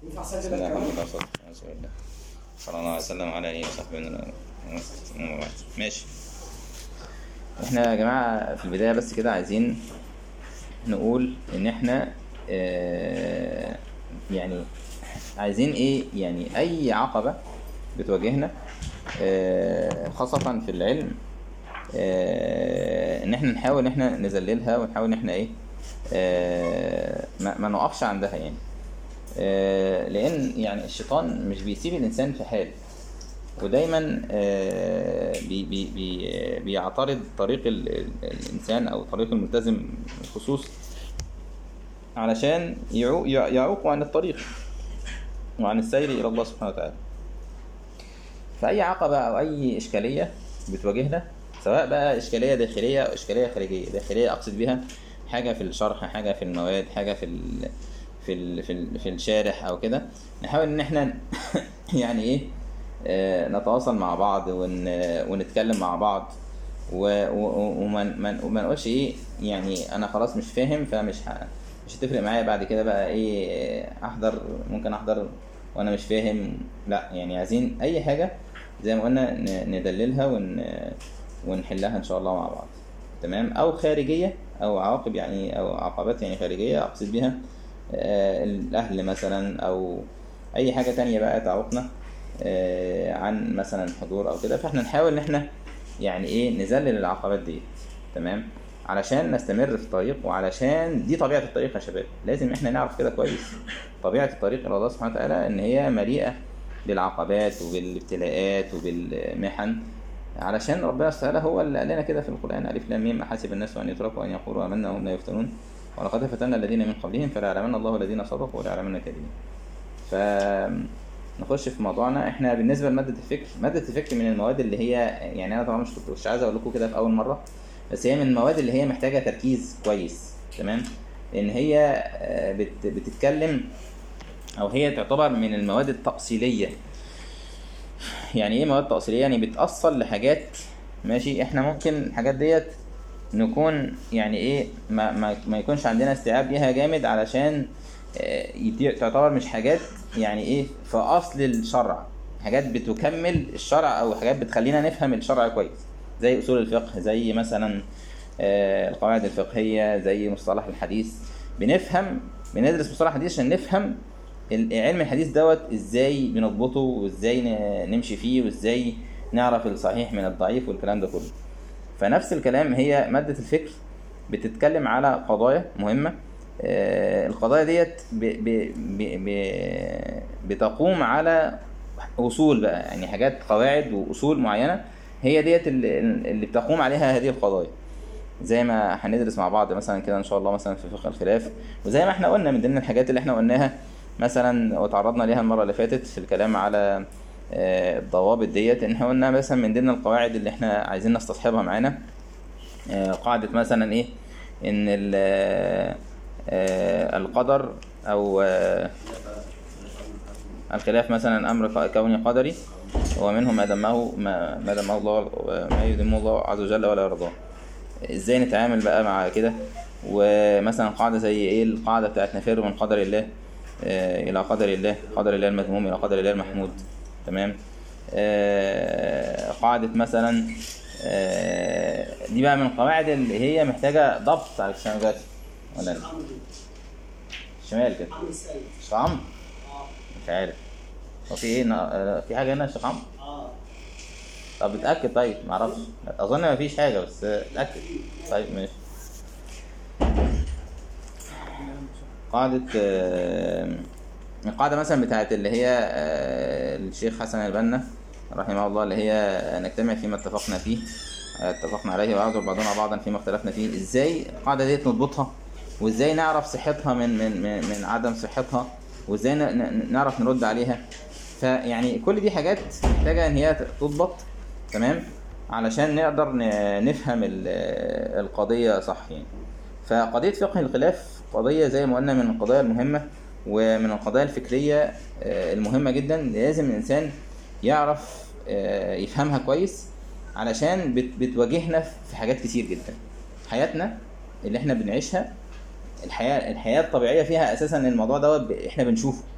ينفع بسم اسجل الله لك الحمد كمان لله والصلاة والسلام على رسول الله صلى الله عليه وسلم على آله وصحبه وسلم ماشي احنا يا جماعة في البداية بس كده عايزين نقول ان احنا اه يعني عايزين ايه يعني اي عقبة بتواجهنا اه خاصة في العلم اه ان احنا نحاول ان احنا نذللها ونحاول ان احنا ايه اه ما, ما نقفش عندها يعني آه، لان يعني الشيطان مش بيسيب الانسان في حال ودايما آه، بي بي بي بيعترض طريق ال- ال- الانسان او طريق الملتزم بالخصوص علشان يعو- يع- يعوق عن الطريق وعن السير الى الله سبحانه وتعالى فاي عقبه او اي اشكاليه بتواجهنا سواء بقى اشكاليه داخليه او اشكاليه خارجيه داخليه اقصد بها حاجه في الشرح حاجه في المواد حاجه في ال في ال في, ال في الشارح او كده نحاول ان احنا يعني ايه آه، نتواصل مع بعض ون ونتكلم مع بعض و- و- وما ما- وما نقولش ايه يعني انا خلاص مش فاهم فمش ه- مش هتفرق معايا بعد كده بقى ايه احضر ممكن احضر وانا مش فاهم لا يعني عايزين اي حاجه زي ما قلنا ن- ندللها ون ونحلها ان شاء الله مع بعض تمام او خارجيه او عواقب يعني او عقبات يعني خارجيه اقصد بها آه، الاهل مثلا او اي حاجه تانية بقى تعوقنا آه، عن مثلا حضور او كده فاحنا نحاول ان احنا يعني ايه نذلل العقبات دي تمام علشان نستمر في الطريق وعلشان دي طبيعه الطريق يا شباب لازم احنا نعرف كده كويس طبيعه الطريق الى الله سبحانه وتعالى ان هي مليئه بالعقبات وبالابتلاءات وبالمحن علشان ربنا سبحانه وتعالى هو اللي قال لنا كده في القران الف لام ميم احسب الناس ان يتركوا ان يقولوا امنا وهم لا يفتنون ولقد فتنا الذين من قبلهم فليعلمن الله الذين صدقوا وليعلمن الكاذبين ف نخش في موضوعنا احنا بالنسبه لماده الفكر ماده الفكر من المواد اللي هي يعني انا طبعا مش كنت مش عايز اقول لكم كده في اول مره بس هي من المواد اللي هي محتاجه تركيز كويس تمام لان هي آه، بت بتتكلم او هي تعتبر من المواد التأصيليه يعني ايه مواد تأصيليه يعني بتأصل لحاجات ماشي احنا ممكن الحاجات ديت نكون يعني ايه ما, ما, ما يكونش عندنا استيعاب ليها جامد علشان آه، يدي- تعتبر مش حاجات يعني ايه في اصل الشرع حاجات بتكمل الشرع او حاجات بتخلينا نفهم الشرع كويس زي اصول الفقه زي مثلا آه، القواعد الفقهيه زي مصطلح الحديث بنفهم بندرس مصطلح الحديث عشان نفهم ال- علم الحديث دوت ازاي بنضبطه وازاي ن- نمشي فيه وازاي نعرف الصحيح من الضعيف والكلام ده كله فنفس الكلام هي مادة الفكر بتتكلم على قضايا مهمة آه، القضايا ديت ب ب ب ب بتقوم على أصول بقى يعني حاجات قواعد وأصول معينة هي ديت اللي, اللي بتقوم عليها هذه القضايا زي ما هندرس مع بعض مثلا كده ان شاء الله مثلا في فقه الخلاف وزي ما احنا قلنا من ضمن الحاجات اللي احنا قلناها مثلا وتعرضنا ليها المره اللي فاتت في الكلام على آه، الضوابط ديت ان احنا قلنا مثلا من ضمن القواعد اللي احنا عايزين نستصحبها معانا آه، قاعده مثلا ايه ان ال- آه، آه، القدر او آه، الخلاف مثلا امر ق- كوني قدري ومنه ما دمه ما ما دمه الله ما يدمه الله عز وجل ولا يرضاه ازاي نتعامل بقى مع كده ومثلا قاعده زي ايه القاعده بتاعت نفر من قدر الله آه، الى قدر الله قدر الله المذموم الى قدر الله المحمود تمام آه، قاعده مثلا آه، دي بقى من القواعد اللي هي محتاجه ضبط على السنوات ولا لا؟ الشمال كده عامل السيد شيخ عمرو اه مش عارف هو في ايه نا- في حاجه هنا يا شيخ عمرو اه طب اتاكد طيب معرفش اظن ما فيش حاجه بس اتاكد طيب ماشي قاعدة آه، القاعدة مثلا بتاعت اللي هي آه، الشيخ حسن البنا رحمه الله اللي هي نجتمع فيما اتفقنا فيه آه، اتفقنا عليه ويعذر بعضنا بعضا فيما اختلفنا فيه ازاي القاعدة ديت نضبطها وازاي نعرف صحتها من من من, من عدم صحتها وازاي ن- ن- نعرف نرد عليها فيعني كل دي حاجات محتاجة ان هي تضبط تمام علشان نقدر ن- نفهم ال- القضية صح يعني فقضية فقه الخلاف قضية زي ما قلنا من القضايا المهمة ومن القضايا الفكرية آه، المهمة جدا لازم الإنسان يعرف آه، يفهمها كويس علشان بت- بتواجهنا في حاجات كتير جدا حياتنا اللي احنا بنعيشها الحياة الحياة الطبيعية فيها أساسا الموضوع دوت ب- احنا بنشوفه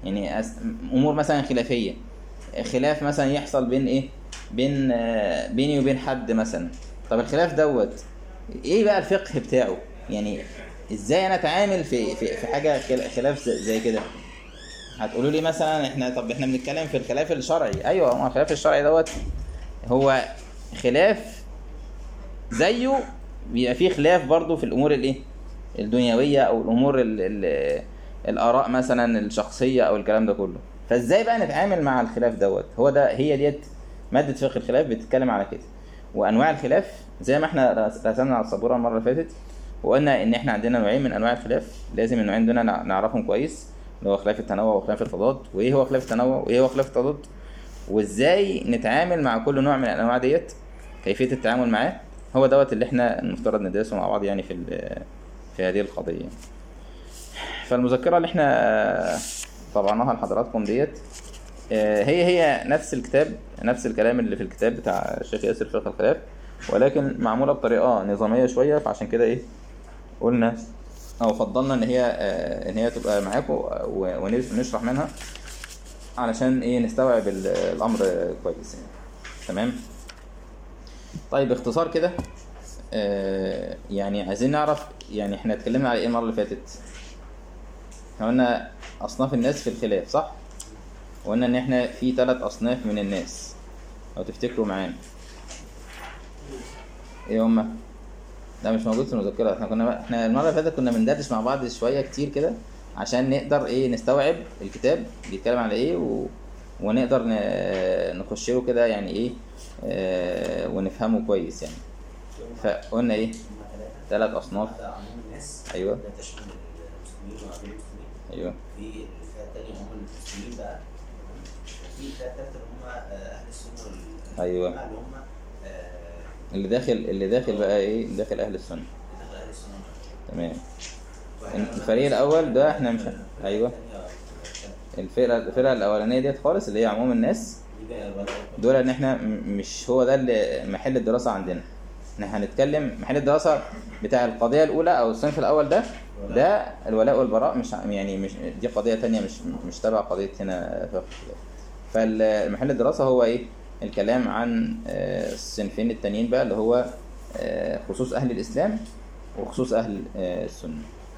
يعني أس... امور مثلا خلافيه خلاف مثلا يحصل بين ايه بين آه، بيني وبين حد مثلا طب الخلاف دوت ايه بقى الفقه بتاعه يعني ازاي انا اتعامل في في, في حاجه خل- خلاف زي- زي كده هتقولوا لي مثلا احنا طب احنا بنتكلم في الخلاف الشرعي ايوه ما الخلاف الشرعي دوت هو خلاف زيه بيبقى فيه خلاف برضه في الامور الايه الدنيويه او الامور ال ال الاراء مثلا الشخصيه او الكلام ده كله فازاي بقى نتعامل مع الخلاف دوت هو ده هي ديت ماده فقه الخلاف بتتكلم على كده وانواع الخلاف زي ما احنا رس- رسمنا على السبوره المره اللي فاتت وقلنا ان احنا عندنا نوعين من انواع الخلاف لازم النوعين دول نع- نعرفهم كويس اللي هو خلاف التنوع وخلاف التضاد وايه هو خلاف التنوع وايه هو خلاف التضاد وازاي نتعامل مع كل نوع من الانواع ديت كيفيه التعامل معاه هو دوت اللي احنا المفترض ندرسه مع بعض يعني في ال- في هذه القضيه فالمذكره اللي احنا طبعناها لحضراتكم ديت آه، هي هي نفس الكتاب نفس الكلام اللي في الكتاب بتاع الشيخ ياسر فقه الخلاف ولكن معموله بطريقه نظاميه شويه فعشان كده ايه قلنا او فضلنا ان هي آه، ان هي تبقى معاكم و- ونشرح منها علشان ايه نستوعب ال- الامر كويس يعني تمام طيب باختصار كده آه، يعني عايزين نعرف يعني احنا اتكلمنا على ايه المره اللي فاتت احنا قلنا اصناف الناس في الخلاف صح وقلنا ان احنا في ثلاث اصناف من الناس لو تفتكروا معانا ايه هما ده مش موجود في المذكره احنا كنا احنا المره اللي فاتت كنا بندردش مع بعض شويه كتير كده عشان نقدر ايه نستوعب الكتاب بيتكلم على ايه و... ونقدر ن... نخش له كده يعني ايه آه ونفهمه كويس يعني فقلنا ايه ثلاث اصناف واحدة عموم الناس أيوة. ده تشمل المسلمين وغير المسلمين ايوه في الفئة التانية هم المسلمين بقى وفي الفئة التالتة اللي هم آه، أهل السنة وال- أيوة. اللي هم آه، اللي داخل اللي داخل بقى ايه داخل اهل السنه اللي داخل أهل السنة والجماعة. تمام وإحنا الفريق الأول ده إحنا مش- الفرقة أيوة. التانية كانت- الفرقه الفرقه الاولانيه ديت خالص اللي هي عموم الناس دي بقى بدأت دول ان احنا م- مش هو ده اللي محل الدراسه عندنا احنا هنتكلم محل الدراسه بتاع القضيه الاولى او الصنف الاول ده ده الولاء والبراء مش ع- يعني مش دي قضيه تانية مش مش تبع قضيه هنا فقه الخلاف. فالمحل الدراسه هو ايه الكلام عن آه، الصنفين التانيين بقى اللي هو آه، خصوص اهل الاسلام وخصوص اهل آه، السنه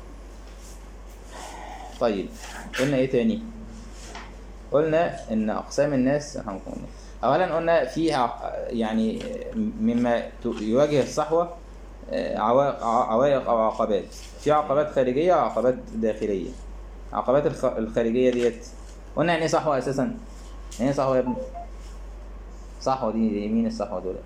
طيب قلنا ايه تاني قلنا ان اقسام الناس رحمكم الله اولا قلنا في ع- يعني مما ت- يواجه الصحوه آه، عوا- ع- عوائق او عقبات في عقبات خارجيه وعقبات داخليه عقبات الخ- الخارجيه ديت قلنا يعني ايه صحوه اساسا يعني ايه صحوه يا ابني صحوه دي دي مين الصحوه دول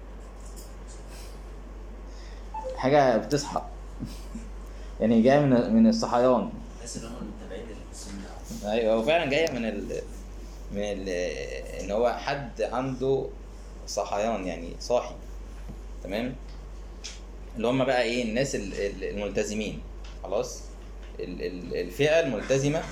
حاجه بتصحى يعني جايه من من الصحيان الناس اللي هم المتابعين للسنة ايوه هو فعلا جايه من ال من ال ان هو حد عنده صحيان يعني صاحي تمام اللي هم بقى ايه الناس ال- ال- الملتزمين خلاص ال- ال- الفئه الملتزمه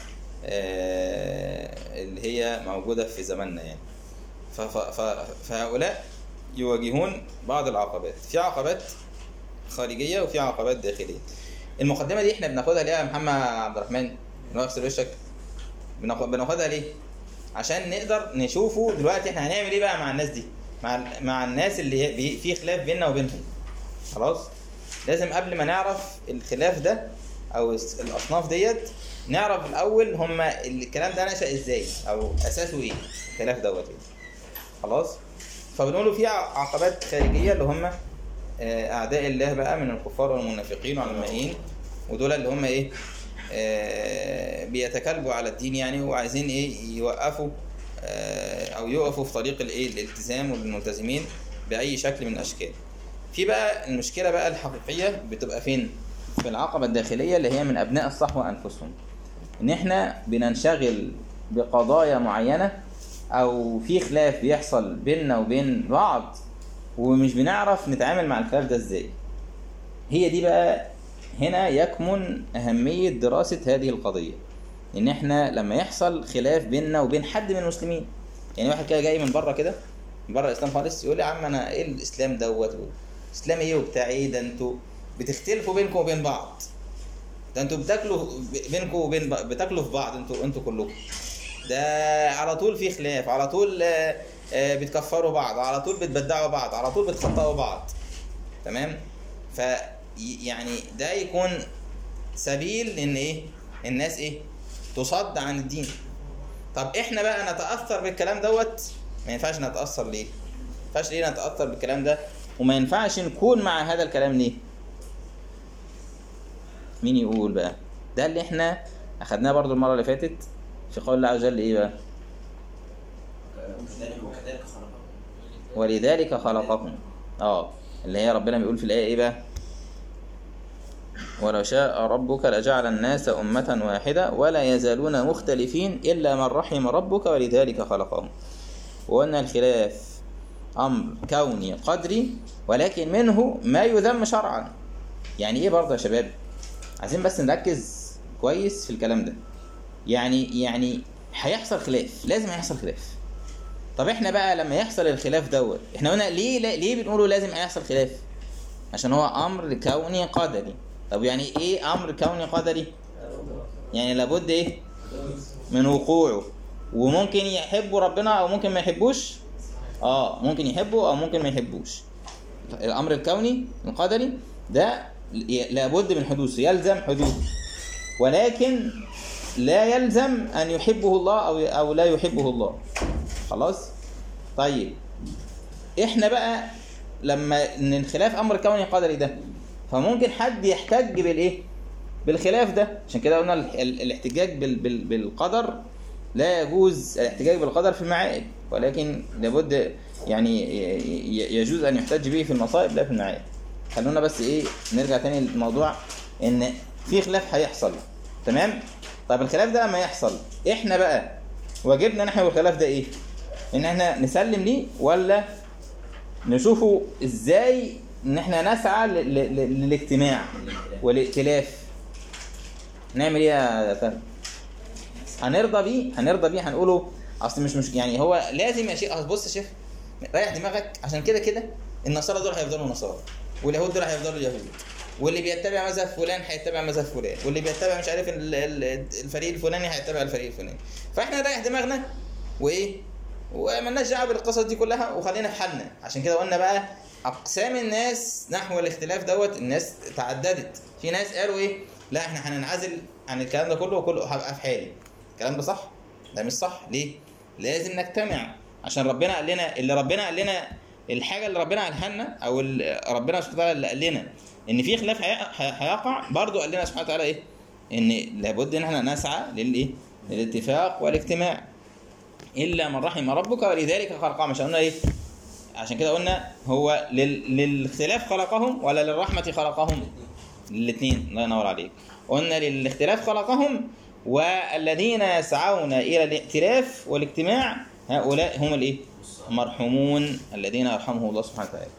آه، اللي هي موجوده في زماننا يعني ف- ف- ف- فهؤلاء يواجهون بعض العقبات في عقبات خارجيه وفي عقبات داخليه المقدمه دي احنا بناخدها ليه يا محمد عبد الرحمن اللي هو اغسل وشك بناخ- بناخدها ليه عشان نقدر نشوفه دلوقتي احنا هنعمل ايه بقى مع الناس دي مع ال- مع الناس اللي هي- بي- في خلاف بيننا وبينهم خلاص لازم قبل ما نعرف الخلاف ده او الس- الاصناف ديت نعرف الاول هما الكلام ده نشأ ازاي او اساسه ايه الخلاف دوت ايه خلاص فبنقولوا في ع- عقبات خارجيه اللي هم آه، اعداء الله بقى من الكفار والمنافقين والعلمانيين ودول اللي هم ايه آه، بيتكلبوا على الدين يعني وعايزين ايه يوقفوا آه، او يقفوا في طريق الايه الالتزام والملتزمين باي شكل من الاشكال في بقى المشكله بقى الحقيقيه بتبقى فين في العقبه الداخليه اللي هي من ابناء الصحوه انفسهم ان احنا بننشغل بقضايا معينه او في خلاف بيحصل بيننا وبين بعض ومش بنعرف نتعامل مع الخلاف ده ازاي هي دي بقى هنا يكمن أهمية دراسة هذه القضية إن إحنا لما يحصل خلاف بيننا وبين حد من المسلمين يعني واحد كده جاي من بره كده من بره الإسلام خالص يقول لي يا عم أنا إيه الإسلام دوت إسلام إيه وبتاع إيه ده أنتوا بتختلفوا بينكم وبين بعض ده أنتوا بتاكلوا ب- بينكم وبين ب- بتاكلوا في بعض أنتوا أنتوا كلكم ده على طول في خلاف على طول آه، آه، بتكفروا بعض على طول بتبدعوا بعض على طول بتخطئوا بعض تمام ف ي- يعني ده يكون سبيل ان ايه الناس ايه تصد عن الدين طب احنا بقى نتاثر بالكلام دوت ما ينفعش نتاثر ليه ما ينفعش ليه نتاثر بالكلام ده وما ينفعش نكون مع هذا الكلام ليه مين يقول بقى ده اللي احنا اخدناه برضو المره اللي فاتت في قول الله عز وجل ايه بقى وكذلك وكذلك خلقكم ولذلك خلقكم اه اللي هي ربنا بيقول في الآية ايه بقى ولو شاء ربك لجعل الناس أمة واحدة ولا يزالون مختلفين إلا من رحم ربك ولذلك خلقهم وأن الخلاف أمر كوني قدري ولكن منه ما يذم شرعا يعني ايه برضه يا شباب عايزين بس نركز كويس في الكلام ده يعني يعني هيحصل خلاف لازم هيحصل خلاف طب احنا بقى لما يحصل الخلاف دوت احنا قلنا ليه ليه بنقوله لازم يحصل خلاف عشان هو امر كوني قدري طب يعني ايه امر كوني قدري يعني لابد ايه من وقوعه وممكن يحبوا ربنا او ممكن ما يحبوش اه ممكن يحبوا او ممكن ما يحبوش الامر الكوني القدري ده ي- لابد من حدوثه يلزم حدوثه ولكن لا يلزم ان يحبه الله او او لا يحبه الله خلاص طيب احنا بقى لما ان الخلاف امر كوني قدري ده فممكن حد يحتج بالايه بالخلاف ده عشان كده قلنا ال- ال- الاحتجاج بال بال بالقدر لا يجوز الاحتجاج بالقدر في المعائب ولكن لابد يعني ي- ي- يجوز ان يحتج به في المصائب لا في المعائب خلونا بس ايه نرجع تاني للموضوع ان في خلاف هيحصل تمام طيب الخلاف ده لما يحصل احنا بقى واجبنا نحو الخلاف ده ايه ان احنا نسلم ليه ولا نشوفه ازاي ان احنا نسعى ل- ل- ل- للاجتماع والائتلاف نعمل ايه يا فهد هنرضى بيه هنرضى بيه هنقوله اصل مش مش يعني هو لازم يا شيخ أصل بص يا شيخ ريح دماغك عشان كده كده النصارى دول هيفضلوا نصارى واليهود دول هيفضلوا يهود واللي بيتبع مذهب فلان هيتبع مذهب فلان واللي بيتبع مش عارف ال- ال- الفريق الفلاني هيتبع الفريق الفلاني فاحنا نريح دماغنا وايه ومالناش دعوه بالقصص دي كلها وخلينا في حالنا عشان كده قلنا بقى اقسام الناس نحو الاختلاف دوت الناس تعددت في ناس قالوا ايه لا احنا هننعزل عن الكلام ده كله وكله هبقى في حالي الكلام ده صح ده مش صح ليه لازم نجتمع عشان ربنا قال لنا اللي ربنا قال لنا الحاجه اللي ربنا قالها لنا او اللي ربنا سبحانه وتعالى اللي قال لنا ان في خلاف هي- هي- هيقع برضه قال لنا سبحانه وتعالى ايه ان لابد ان احنا نسعى للايه للاتفاق والاجتماع الا من رحم ربك ولذلك خلقهم عشان قلنا ايه عشان كده قلنا هو لل... للاختلاف خلقهم ولا للرحمه خلقهم الاثنين الله ينور عليك قلنا للاختلاف خلقهم والذين يسعون الى الائتلاف والاجتماع هؤلاء هم الايه مرحومون الذين يرحمهم الله سبحانه وتعالى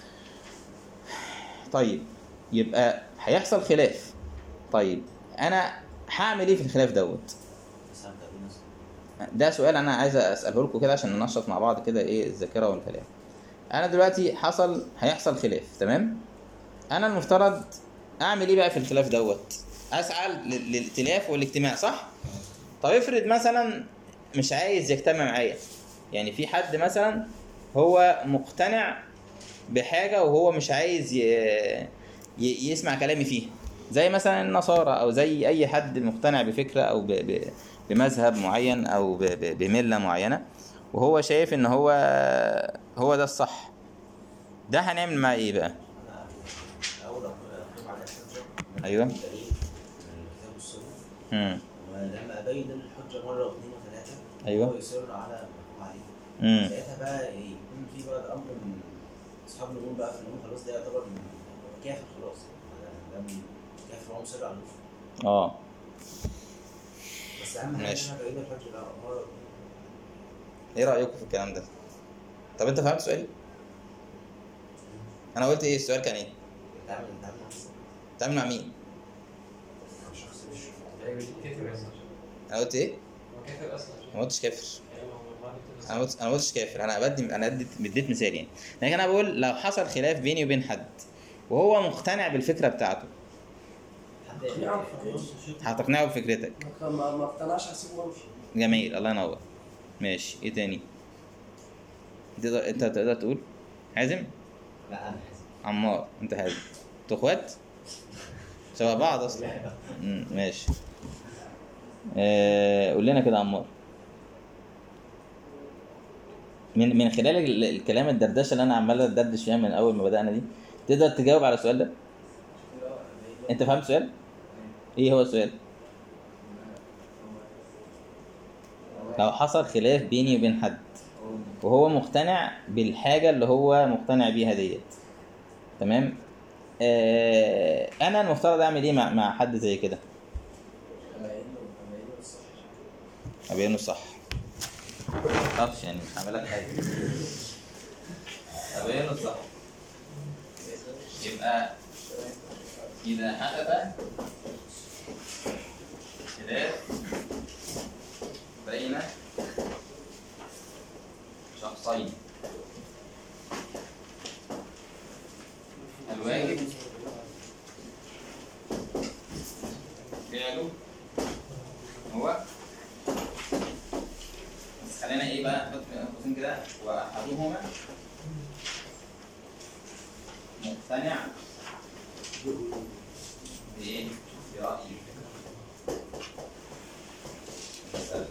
طيب يبقى هيحصل خلاف طيب انا هعمل ايه في الخلاف دوت استمتع بالناس ده سؤال انا عايز اساله لكم كده عشان ننشط مع بعض كده ايه الذاكره والكلام انا دلوقتي حصل هيحصل خلاف تمام انا المفترض اعمل ايه بقى في الخلاف دوت اسعى لل- للائتلاف والاجتماع صح طب افرض مثلا مش عايز يجتمع معايا يعني في حد مثلا هو مقتنع بحاجه وهو مش عايز ي... ي... يسمع كلامي فيها زي مثلا النصارى او زي اي حد مقتنع بفكره او ب... ب... بمذهب معين او ب... ب... بمله معينه وهو شايف ان هو هو ده الصح ده هنعمل معاه ايه بقى انا اول اقيم على الحجه من أيوة. الدليل من الكتاب والسنه امم ولما ابين الحجه مره واثنين وثلاثه أيوة. هو يصر على ما عليه امم ساعتها بقى يكون في بقى الامر من اصحاب النجوم بقى في النجوم خلاص ده يعتبر من كافر خلاص ده من كافر هو مصر على الكفر اه بس اهم حاجه ماشي. ان انا ابين الحجه لا مره واثنين ايه رايكم في الكلام ده طب انت فهمت سؤالي انا قلت ايه السؤال كان ايه تعمل تعمل احسن تعمل مع مين شخص مش كافر اصلا انا قلت ايه هو كافر اصلا انا ما قلتش كافر يعني هو ما بيكتب انا قلت انا ما قلتش كافر انا بدي انا اديت اديت مثال يعني لكن انا بقول لو حصل خلاف بيني وبين حد وهو مقتنع بالفكره بتاعته حد يعرف هتقنعه بفكرتك ما ما اقتنعش هسيبه وامشي جميل الله ينور ماشي ايه تاني تقدر انت تقدر تقول حازم لا انا حاسس عمار انت حازم انتوا اخوات شبه بعض اصلا مم، ماشي آه، قول لنا كده يا عمار من من خلال ال- الكلام الدردشه اللي انا عمال ادردش فيها من اول ما بدانا دي تقدر تجاوب على السؤال ده انت فهمت السؤال ايه هو السؤال لو حصل خلاف بيني وبين حد وهو مقتنع بالحاجه اللي هو مقتنع بيها ديت تمام آه انا المفترض اعمل ايه مع مع حد زي كده ابينه الصح معرفش يعني مش هعمل لك حاجه ابينه الصح يبقى اذا حدث خلاف بين شخصين الواجب فعله هو بس خلينا ايه بقى نحط قوسين كده واحدهما مقتنع بايه؟ برأيه مثلا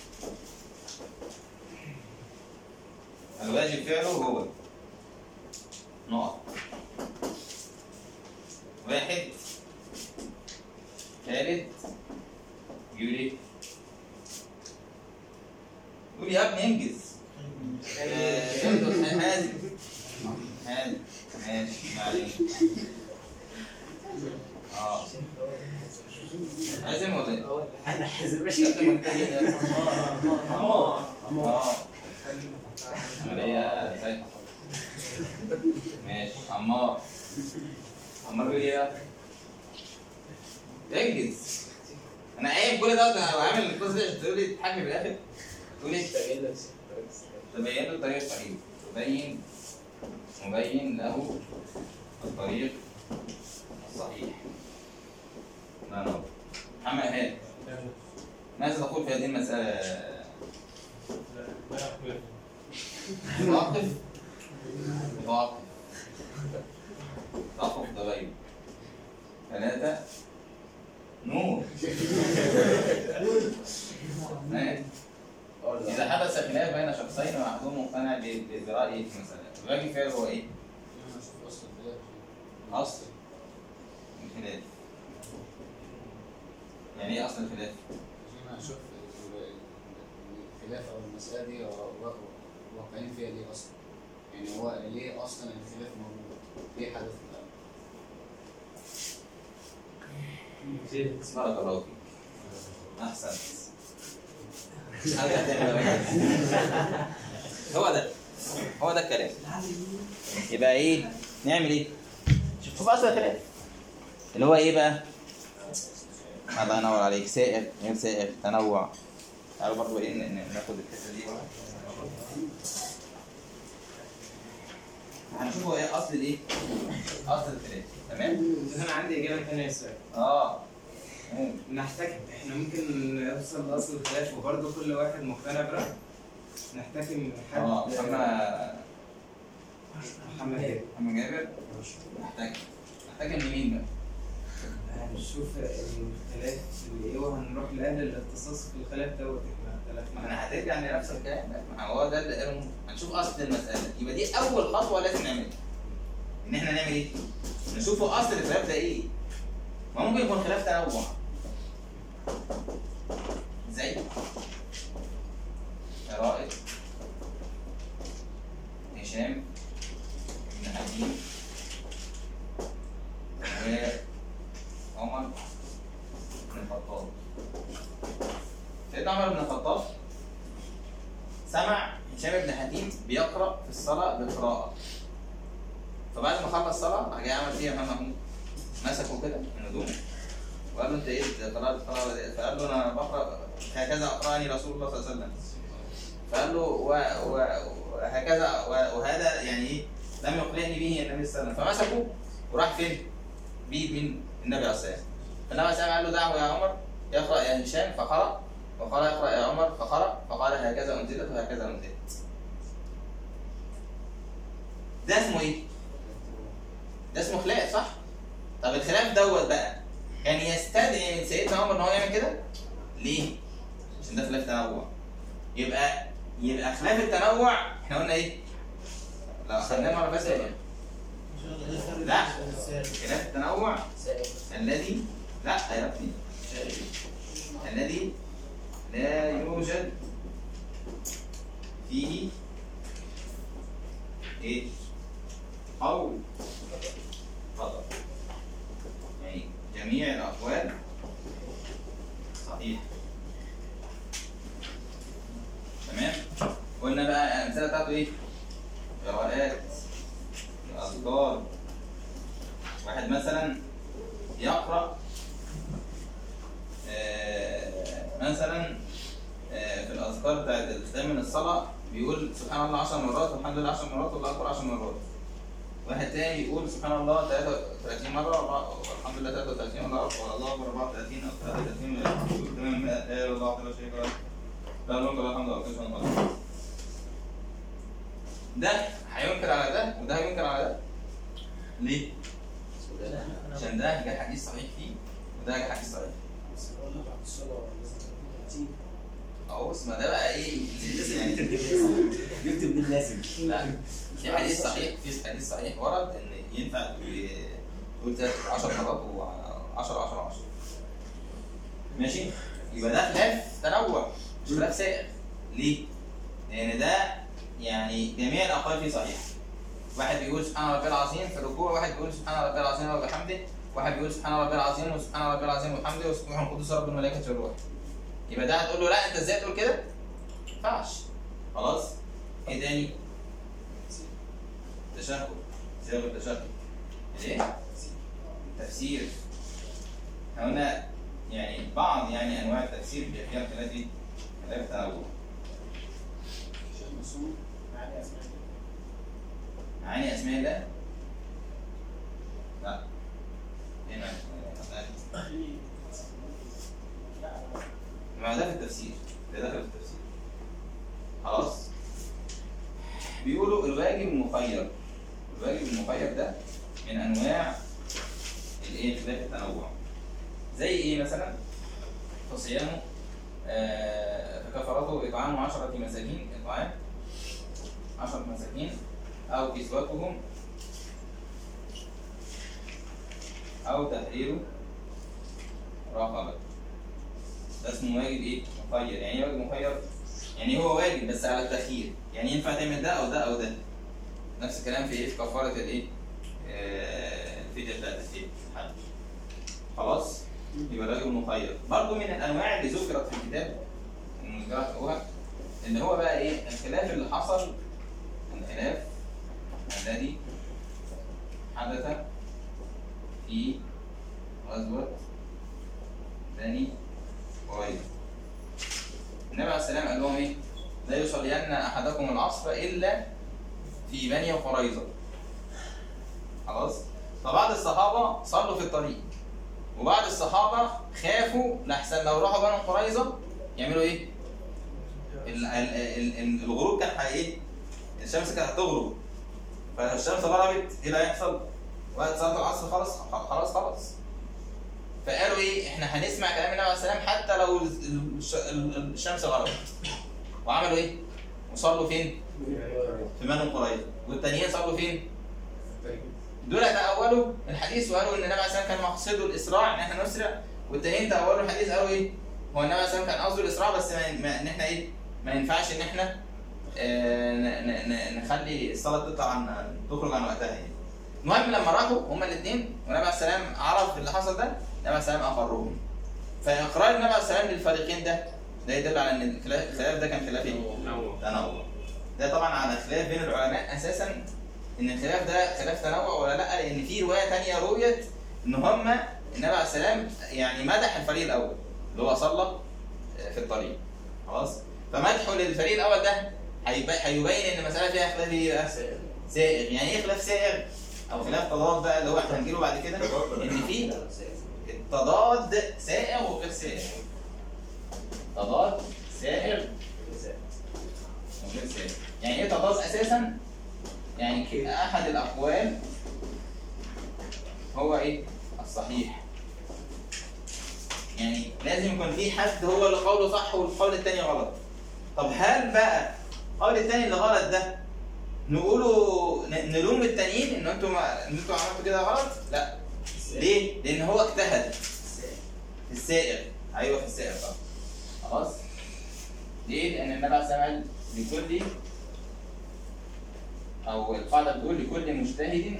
الواجب فعله هو نقط واحد ثالث يقول ايه؟ قول يا ابني انجز آه، ابدأ حازم حازم ماشي معلش اه حازم ولا ايه؟ انا حاسس اه عملية سايحة ماشي عمار عمار بيقول ايه بقى؟ انجز انا قايم كل ده وعامل القصه دي عشان تقول لي تحكي في الاخر تقول لي تبين له الطريق الصحيح تبين مبين له الطريق الصحيح لا نور محمد هاني ماذا تقول في هذه المسألة؟ مواقف مواقف توقف تغير ثلاثة نور ماشي. إذا حدث خلاف بين شخصين وأحدهم مقتنع ب- ب- برأيه في مسألة الراجل فعله هو إيه؟ أصل الخلاف يعني إيه أصل الخلاف؟ انا اشوف الخلاف او المساله دي وا- واقعين فيها ليه اصلا يعني هو ليه اصلا الخلاف موجود ليه حدث الأمر؟ بارك الله فيك احسنت حاجة تانية بقى. هو ده هو ده الكلام يبقى ايه نعمل ايه شوف اصل الكلام اللي هو ايه بقى الله ينور عليك سائغ غير سائغ تنوع تعالوا برضه ايه ن- ن- ناخد الحته دي هنشوف هو ايه اصل الايه اصل الكلام تمام انا عندي اجابه ثانيه للسؤال اه نحتاج احنا ممكن نوصل لاصل الخلاف وبرضه كل واحد مقتنع برايه نحتاج من حد اه محمد محمد جابر محمد جابر محتاج محتاج من مين بقى؟ هنشوف الخلاف اللي ايه وهنروح لاهل الاختصاص في الخلاف دوت احنا ما اختلفنا احنا هترجع لنفس الكلام بقى. ما هو ده اللي قاله هنشوف اصل المساله يبقى دي اول خطوه لازم نعملها ان احنا نعمل ايه؟ نشوف اصل الخلاف ده ايه؟ ما ممكن يكون خلاف تنوع زي رائد هشام بن حكيم وعمر بن الخطاب سيدنا عمر بن الخطاب سمع هشام بن حكيم بيقرا في الصلاه بقراءه فبعد ما خلص الصلاه راح جاي عمل فيها محمد محمود مسكه كده من هدومه وقال له انت ايه قرات القراءه دي فقال له انا بقرا هكذا اقراني رسول الله صلى الله عليه وسلم فقال له و... و... وهكذا و... وهذا يعني ايه لم يقلعني به النبي صلى الله عليه وسلم فمسكه وراح فين؟ بيه من النبي عليه الصلاه والسلام فالنبي عليه قال له دعه يا عمر يقرا يا هشام فقرا وقال اقرا يا عمر فقرا فقال هكذا انزلت وهكذا انزلت ده اسمه ايه؟ ده اسمه خلاف صح؟ طب الخلاف دوت بقى كان يستدعي من سيدنا عمر ان هو يعمل كده؟ ليه؟ عشان ده خلاف تنوع يبقى يبقى خلاف التنوع احنا قلنا ايه؟ لو اخدناه مره بس لا خلاف التنوع الذي لا يا ابني الذي لا يوجد فيه ايه قول خطأ يعني جميع الأقوال صحيح تمام قلنا بقى الأمثلة بتاعته ايه؟ قراءات أذكار واحد مثلا يقرأ آه، مثلا آه، في الأذكار بتاعت الختام من الصلاة بيقول سبحان الله 10 مرات والحمد لله 10 مرات والله أكبر 10 مرات واحد تاني يقول سبحان الله 33 مرة والحمد لله 33 والله أكبر والله أكبر 34 أو 33 يقول كمان 100 لا إله إلا الله وحده لا شريك له له الملك وله الحمد وله سبحان الله ده هينكر على ده وده هينكر على ده ليه؟ عشان ده جه حديث صحيح فيه وده جه حديث صحيح بس هو اللي بعد الصلاة لازم تكون 30 اهو بس ما ده بقى ايه يعني يكتب باللازم لا في حديث صحيح في حديث صحيح ورد ان ينفع تقول تلات 10 مرات و10 10 10 ماشي يبقى ده خلاف تنوع مش خلاف سائغ ليه؟ لان ده يعني جميع الاقوال فيه صحيحه واحد بيقول سبحان ربي العظيم في الركوع واحد بيقول سبحان ربي العظيم وبحمده واحد بيقول سبحان ربي العظيم وسبحان ربي العظيم وبحمده وسبحان القدوس رب الملائكه والروح يبقى ده هتقول له لا انت ازاي تقول كده؟ ما ينفعش خلاص ايه تاني؟ تشهد صيغه التشهد الايه؟ تفسير احنا قلنا يعني بعض يعني انواع التفسير بيبقى فيها خلاف ايه؟ خلاف التنوع شيخ مسعود يعني اسمع معاني اسماء الله؟ لا ايه معنى اسماء الله؟ ما ده في التفسير ده داخل في التفسير خلاص بيقولوا الواجب مخير الواجب المخير ده من انواع الايه خلاف التنوع زي ايه مثلا فصيامه آه فكفرته اطعام عشرة مساكين اطعام عشرة مساكين او كسوتهم او تحرير رقبه ده اسمه واجب ايه؟ مخير، يعني ايه واجب مخير؟ يعني هو واجب بس على التخيير، يعني ينفع تعمل ده او ده او ده. نفس الكلام في ايه؟ في كفارة الايه؟ آه، الفدية بتاعت الفدية الحج. خلاص؟ يبقى الواجب مخير. برضه من الانواع اللي ذكرت في الكتاب المذكرات الاولى ان هو بقى ايه؟ الخلاف اللي حصل الخلاف الذي حدث في غزوة بني قريظة النبي عليه السلام قال لهم ايه؟ لا يصلين احدكم العصر الا في بني قريظة خلاص؟ فبعض الصحابة صلوا في الطريق وبعض الصحابة خافوا لحسن لو راحوا بني قريظة يعملوا ايه؟ ال- ال- ال- ال- الغروب كان حي- ايه؟ الشمس كانت هتغرب فلو الشمس غربت ايه اللي هيحصل؟ وقت صلاة العصر خلاص خلاص خلاص فقالوا ايه احنا هنسمع كلام النبي عليه السلام حتى لو ال- الش- ال- الشمس غربت وعملوا ايه؟ وصلوا فين؟ في بني قريظة والتانيين صلوا فين؟ دول تأولوا الحديث وقالوا ان النبي عليه السلام كان مقصده الاسراع ان احنا نسرع والتانيين تأولوا الحديث قالوا ايه؟ هو النبي عليه السلام كان قصده الاسراع بس ما ما- ان احنا ايه؟ ما ينفعش ان احنا آه، ن- ن- ن- نخلي الصلاه تطلع عن تخرج عن وقتها يعني. المهم لما راحوا هما الاثنين والنبي عليه السلام عرف اللي حصل ده النبي عليه السلام اقرهم فاقرار النبي عليه السلام للفريقين ده ده يدل على ان الخلاف الخلاف ده كان خلاف ايه؟ تنوع ده طبعا على خلاف بين العلماء اساسا ان الخلاف ده خلاف تنوع ولا لا لان في روايه ثانيه رويت ان هما النبي عليه السلام يعني مدح الفريق الاول اللي هو صلى في الطريق خلاص فمدحه للفريق الاول ده هيب- هيبين ان المساله فيها خلاف ايه بقى؟ سائغ يعني ايه خلاف سائغ او خلاف تضاد بقى اللي هو احنا هنجيله بعد كده ان في التضاد سائغ وغير سائغ تضاد سائغ وغير سائغ يعني ايه تضاد اساسا يعني ك- احد الاقوال هو ايه الصحيح يعني لازم يكون في حد هو اللي قوله صح والقول التاني غلط طب هل بقى القول التاني اللي غلط ده نقوله ن- نلوم التانيين ان انتوا ما ان انتوا عملتوا كده غلط؟ لا ليه؟ لان هو اجتهد في السائر ايوه في السائر طبعا خلاص ليه؟ لان النبي عليه الصلاه والسلام قال لكل او القاعده بتقول لكل مجتهد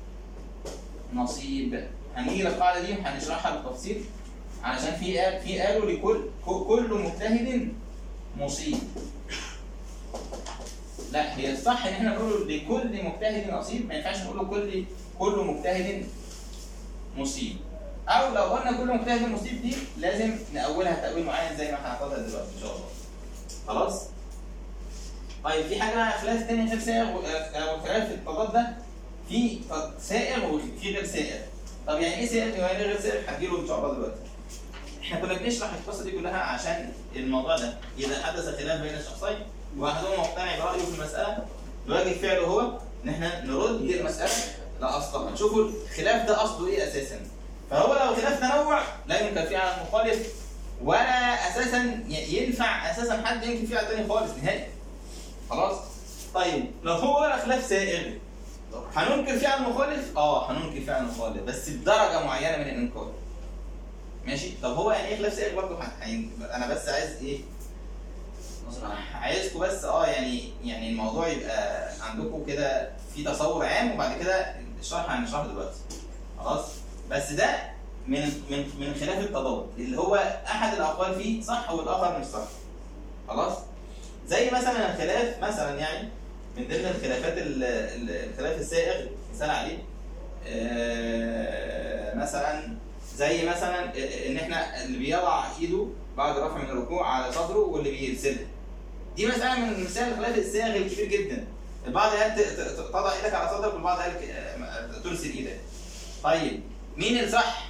نصيب هنيجي للقاعده دي وهنشرحها بالتفصيل علشان في قال في قالوا لكل ك- كل مجتهد مصيب لا هي الصح ان احنا نقول لكل مجتهد نصيب ما ينفعش نقول كل كل مجتهد مصيب او لو قلنا كل مجتهد مصيب دي لازم نأولها تأويل معين زي ما هناخدها دلوقتي ان شاء الله خلاص طيب في حاجه بقى خلاف تاني غير سائغ و- او خلاف التضاد ده في ت- سائغ وفي غير سائغ طب يعني ايه سائغ ويعني ايه غير سائغ هتجيله ان شاء الله دلوقتي احنا كنا بنشرح القصه دي كلها عشان الموضوع ده اذا حدث خلاف بين الشخصين واحدهما مقتنع برايه في المساله الواجب فعله هو ان احنا نرد المساله لاصلها نشوفوا الخلاف ده اصله ايه اساسا فهو لو خلاف تنوع لا ينكر فيه على المخالف ولا اساسا ي- ينفع اساسا حد ينكر فيه على التاني خالص نهائي خلاص طيب لو هو خلاف سائغ هننكر فيه على المخالف اه هننكر فيه على المخالف بس بدرجه معينه من الانكار ماشي طب هو يعني ايه خلاف سائغ برضه ه- هين- انا بس عايز ايه نظرا عن عايزكم بس اه يعني يعني الموضوع يبقى عندكم كده في تصور عام وبعد كده الشرح هنشرحه دلوقتي خلاص بس ده من من من خلاف التضاد اللي هو احد الاقوال فيه صح والاخر مش صح خلاص زي مثلا الخلاف مثلا يعني من ضمن الخلافات ال- ال- الخلاف السائغ مثال عليه آه، مثلا زي مثلا ان احنا اللي بيضع ايده بعد رفع من الركوع على صدره واللي بيرسلها دي مسألة من مسائل الخلاف الساغ الكبير جدا البعض قال ت- ت- تضع ايدك على صدرك والبعض قال ك- آه، ترسل ايدك طيب مين الصح؟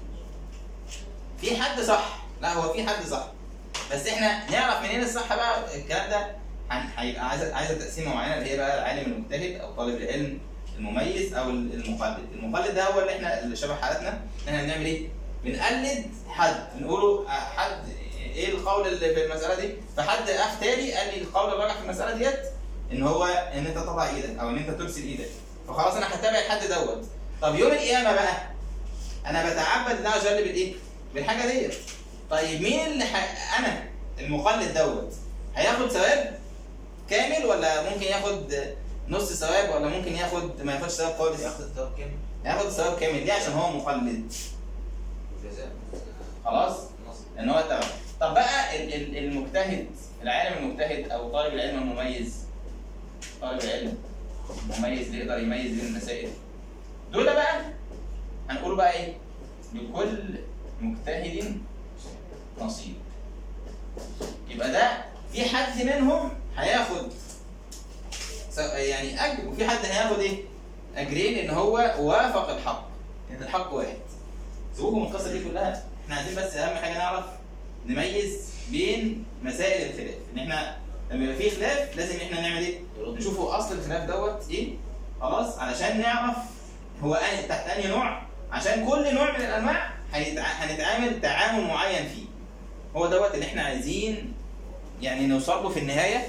في حد صح لا هو في حد صح بس احنا نعرف منين الصح بقى الكلام ده هن- هيبقى عايزه عايزه تقسيمه معينه اللي هي بقى العالم المجتهد او طالب العلم المميز او المقلد المقلد ده هو اللي احنا اللي شبه حالتنا ان احنا بنعمل ايه بنقلد حد نقوله آه، حد ايه القول اللي في المساله دي فحد افتالي قال لي القول الراجح في المساله ديت ان هو ان انت تضع ايدك او ان انت ترسل ايدك فخلاص انا هتابع الحد دوت طب يوم القيامه بقى انا بتعبد الله عز وجل بالايه بالحاجه ديت طيب مين اللي ح... انا المقلد دوت هياخد ثواب كامل ولا ممكن ياخد نص ثواب ولا ممكن ياخد ما ياخدش ثواب خالص ياخد الثواب كام؟ ياخد ثواب كامل ليه عشان هو مقلد جزاء خلاص نصر ان هو تمام طب بقى ال- ال- المجتهد العالم المجتهد او طالب العلم المميز طالب العلم المميز اللي يقدر يميز بين المسائل دول بقى هنقول بقى ايه لكل مجتهد نصيب يبقى ده في حد منهم هياخد س- يعني اجر وفي حد هياخد ايه اجرين ان هو وافق الحق ان الحق واحد سيبوكم من القصه دي كلها احنا عايزين بس اهم حاجه نعرف نميز بين مسائل الخلاف ان احنا لما يبقى في خلاف لازم احنا نعمل ايه نشوفوا اصل الخلاف دوت ايه خلاص علشان نعرف هو أي تحت انهي نوع عشان كل نوع من الانواع هنتع... هنتعامل تعامل معين فيه هو دوت اللي احنا عايزين يعني نوصل له في النهايه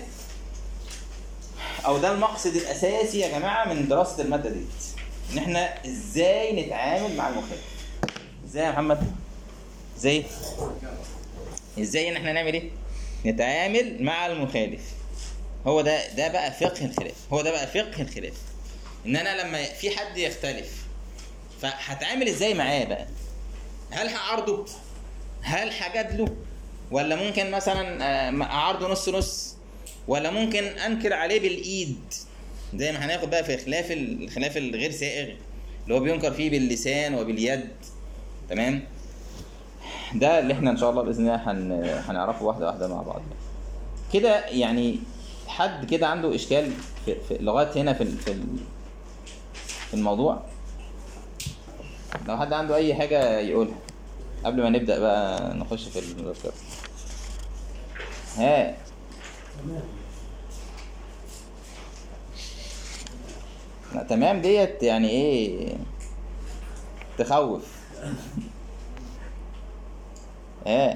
او ده المقصد الاساسي يا جماعه من دراسه الماده دي ان احنا ازاي نتعامل مع المخالف ازاي يا محمد ازاي ازاي ان احنا نعمل ايه نتعامل مع المخالف هو ده ده بقى فقه الخلاف هو ده بقى فقه الخلاف ان انا لما في حد يختلف فهتعامل ازاي معاه بقى هل هعارضه هل هجادله ولا ممكن مثلا آه، اعارضه نص نص ولا ممكن انكر عليه بالايد زي ما هناخد بقى في خلاف ال- الخلاف الغير سائغ اللي هو بينكر فيه باللسان وباليد تمام ده اللي احنا ان شاء الله باذن الله هن... هنعرفه واحده واحده مع بعض كده يعني حد كده عنده اشكال في, في لغايه هنا في ال- في ال- في الموضوع لو حد عنده اي حاجه يقولها قبل ما نبدا بقى نخش في المذكره ها لا تمام ديت يعني ايه تخوف ها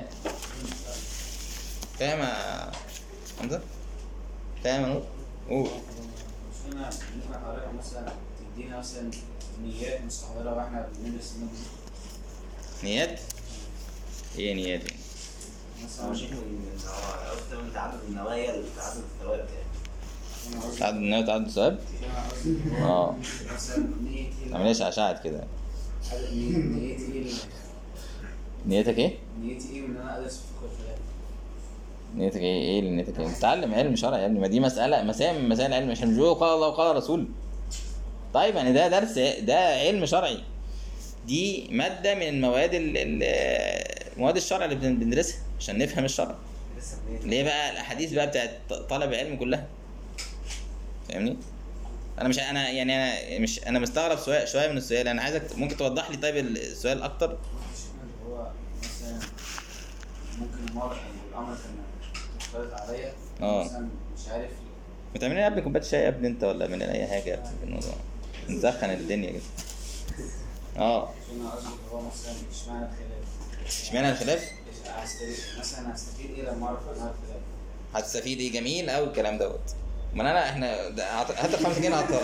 فاهم يا حمزه فاهم يا نور قول مش هنا ممكن حضرتك مثلا تدينا مثلا نيات مستحضرة واحنا بندرس المادة دي نيات ايه نيات يعني مثلا هو شيخ من هو قصدي من تعدد النوايا لتعدد الثوابت يعني أنا قصدي- تعدد النيات تعدد الثواب أنا قصدي اه مثلا نيتي ما تعملش عشاعت كده عدد- ني- نيتي ايه نيتك ايه؟ نيتي ايه من ان انا ادرس في فقه الخلاف نيتك ايه ايه اللي نيتك ايه؟ تتعلم علم شرع يا ابني ما دي مسألة مسائل من مسائل العلم مش هنقول قال الله وقال الرسول طيب يعني ده درس ده علم شرعي دي مادة من المواد ال- ال- مواد الشرع اللي بن- بندرسها عشان نفهم الشرع لسه بنيت اللي هي بقى الاحاديث بقى بتاعت طلب العلم كلها فاهمني انا مش انا يعني انا مش انا مستغرب شويه شويه من السؤال انا عايزك ممكن توضح لي طيب السؤال اكتر اللي هو مثلا ممكن المرة الامر كان مختلط عليا آه. مثلا مش عارف ما تعمل لنا يا ابني كوبايه شاي يا ابني انت ولا من اي حاجه يا ابني في الموضوع نسخن الدنيا كده اه عشان انا قصدي اللي هو مثلا اشمعنى الخلاف اشمعنى الخلاف هستفيد مثلا هستفيد ايه لما اعرف انواع الخلاف هتستفيد ايه جميل قوي الكلام دوت ما انا احنا ده هات هات ال 5 جنيه هاتها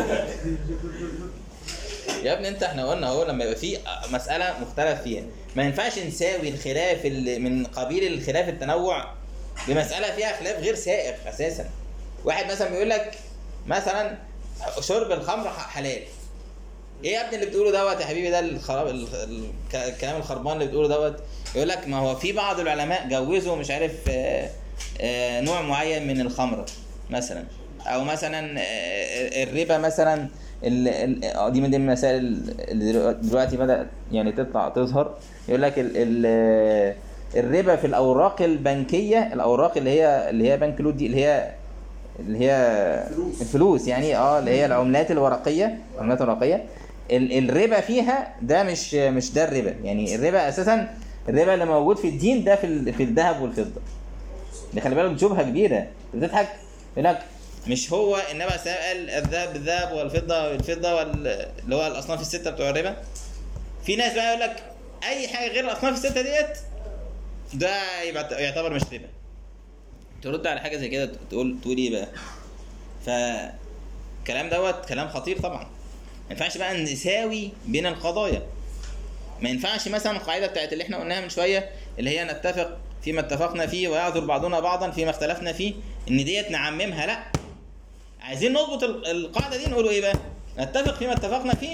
يا ابني انت احنا قلنا اهو لما يبقى في مساله مختلف فيها ما ينفعش نساوي الخلاف اللي من قبيل الخلاف التنوع بمساله فيها خلاف غير سائغ اساسا واحد مثلا بيقول لك مثلا شرب الخمر ح- حلال ايه يا ابني اللي بتقوله دوت يا حبيبي ده الخراب ال- ال- الكلام الخربان اللي بتقوله دوت يقول لك ما هو في بعض العلماء جوزوا مش عارف آه، آه، نوع معين من الخمر مثلا او مثلا آه، الربا مثلا ال- ال- آه، دي من ضمن المسائل اللي دلوقتي- دلوقتي بدات يعني تطلع تظهر يقول لك ال- ال- آه، الربا في الاوراق البنكيه الاوراق اللي هي اللي هي بنك لود دي اللي هي اللي هي الفلوس يعني اه اللي هي العملات الورقيه العملات الورقيه ال- الربا فيها ده مش مش ده الربا يعني الربا اساسا الربا اللي موجود في الدين ده في ال- في الذهب والفضه ده خلي بالك شبهه كبيره بتضحك يقول لك مش هو انما سأل الذهب بالذهب والفضه بالفضه وال... اللي هو الاصناف السته بتوع الربا في ناس بقى يقول لك اي حاجه غير الاصناف السته ديت ده يبقى يعتبر مش ربا ترد على حاجه زي كده تقول تقول ايه بقى فالكلام دوت كلام خطير طبعا ما ينفعش بقى نساوي بين القضايا ما ينفعش مثلا القاعده بتاعت اللي احنا قلناها من شويه اللي هي نتفق فيما اتفقنا فيه ويعذر بعضنا بعضا فيما اختلفنا فيه ان ديت نعممها لا عايزين نضبط ال- القاعده دي نقولوا ايه بقى نتفق فيما اتفقنا فيه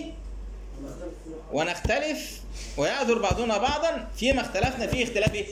ونختلف ويعذر بعضنا بعضا فيما اختلفنا فيه اختلاف ايه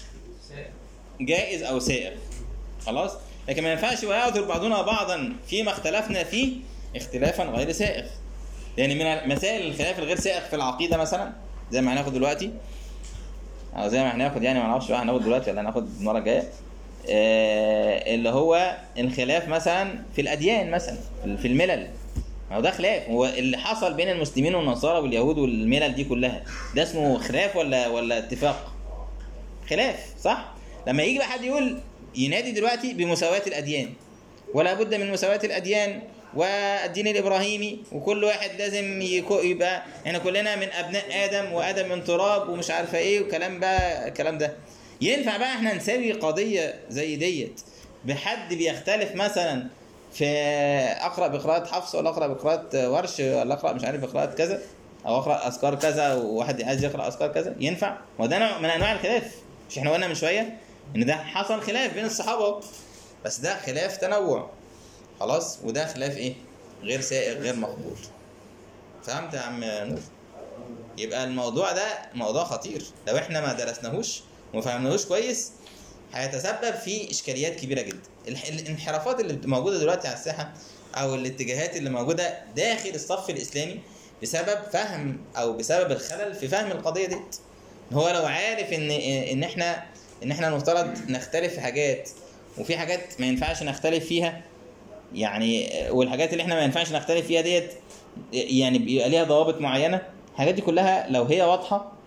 جائز او سائغ خلاص لكن ما ينفعش ويعذر بعضنا بعضا فيما اختلفنا فيه اختلافا غير سائغ يعني من مسائل الخلاف الغير سائغ في العقيده مثلا زي ما هناخد دلوقتي او زي ما هناخد يعني ما نعرفش بقى هناخد دلوقتي ولا هناخد المره الجايه آه، اللي هو الخلاف مثلا في الاديان مثلا في الملل ما هو ده خلاف هو اللي حصل بين المسلمين والنصارى واليهود والملل دي كلها ده اسمه خلاف ولا ولا اتفاق خلاف صح لما يجي بقى حد يقول ينادي دلوقتي بمساواة الأديان ولا بد من مساواة الأديان والدين الإبراهيمي وكل واحد لازم يكو- يبقى احنا كلنا من أبناء آدم وآدم من تراب ومش عارفة إيه وكلام بقى الكلام ده ينفع بقى احنا نساوي قضية زي ديت بحد بيختلف مثلا في اقرا بقراءة حفص ولا اقرا بقراءة ورش ولا اقرا مش عارف بقراءة كذا او اقرا اذكار كذا وواحد عايز يقرا اذكار كذا ينفع وده نوع من انواع الخلاف مش احنا قلنا من شويه ان ده حصل خلاف بين الصحابه بس ده خلاف تنوع خلاص وده خلاف ايه غير سائغ غير مقبول فهمت يا عم نور يبقى الموضوع ده موضوع خطير لو احنا ما درسناهوش وما فهمناهوش كويس هيتسبب في اشكاليات كبيره جدا الح- الانحرافات اللي موجوده دلوقتي على الساحه او الاتجاهات اللي موجوده داخل الصف الاسلامي بسبب فهم او بسبب الخلل في فهم القضيه ديت هو لو عارف ان ان احنا ان احنا المفترض نختلف في حاجات وفي حاجات ما ينفعش نختلف فيها يعني والحاجات اللي احنا ما ينفعش نختلف فيها ديت يعني بيبقى ليها ضوابط معينه الحاجات دي كلها لو هي واضحه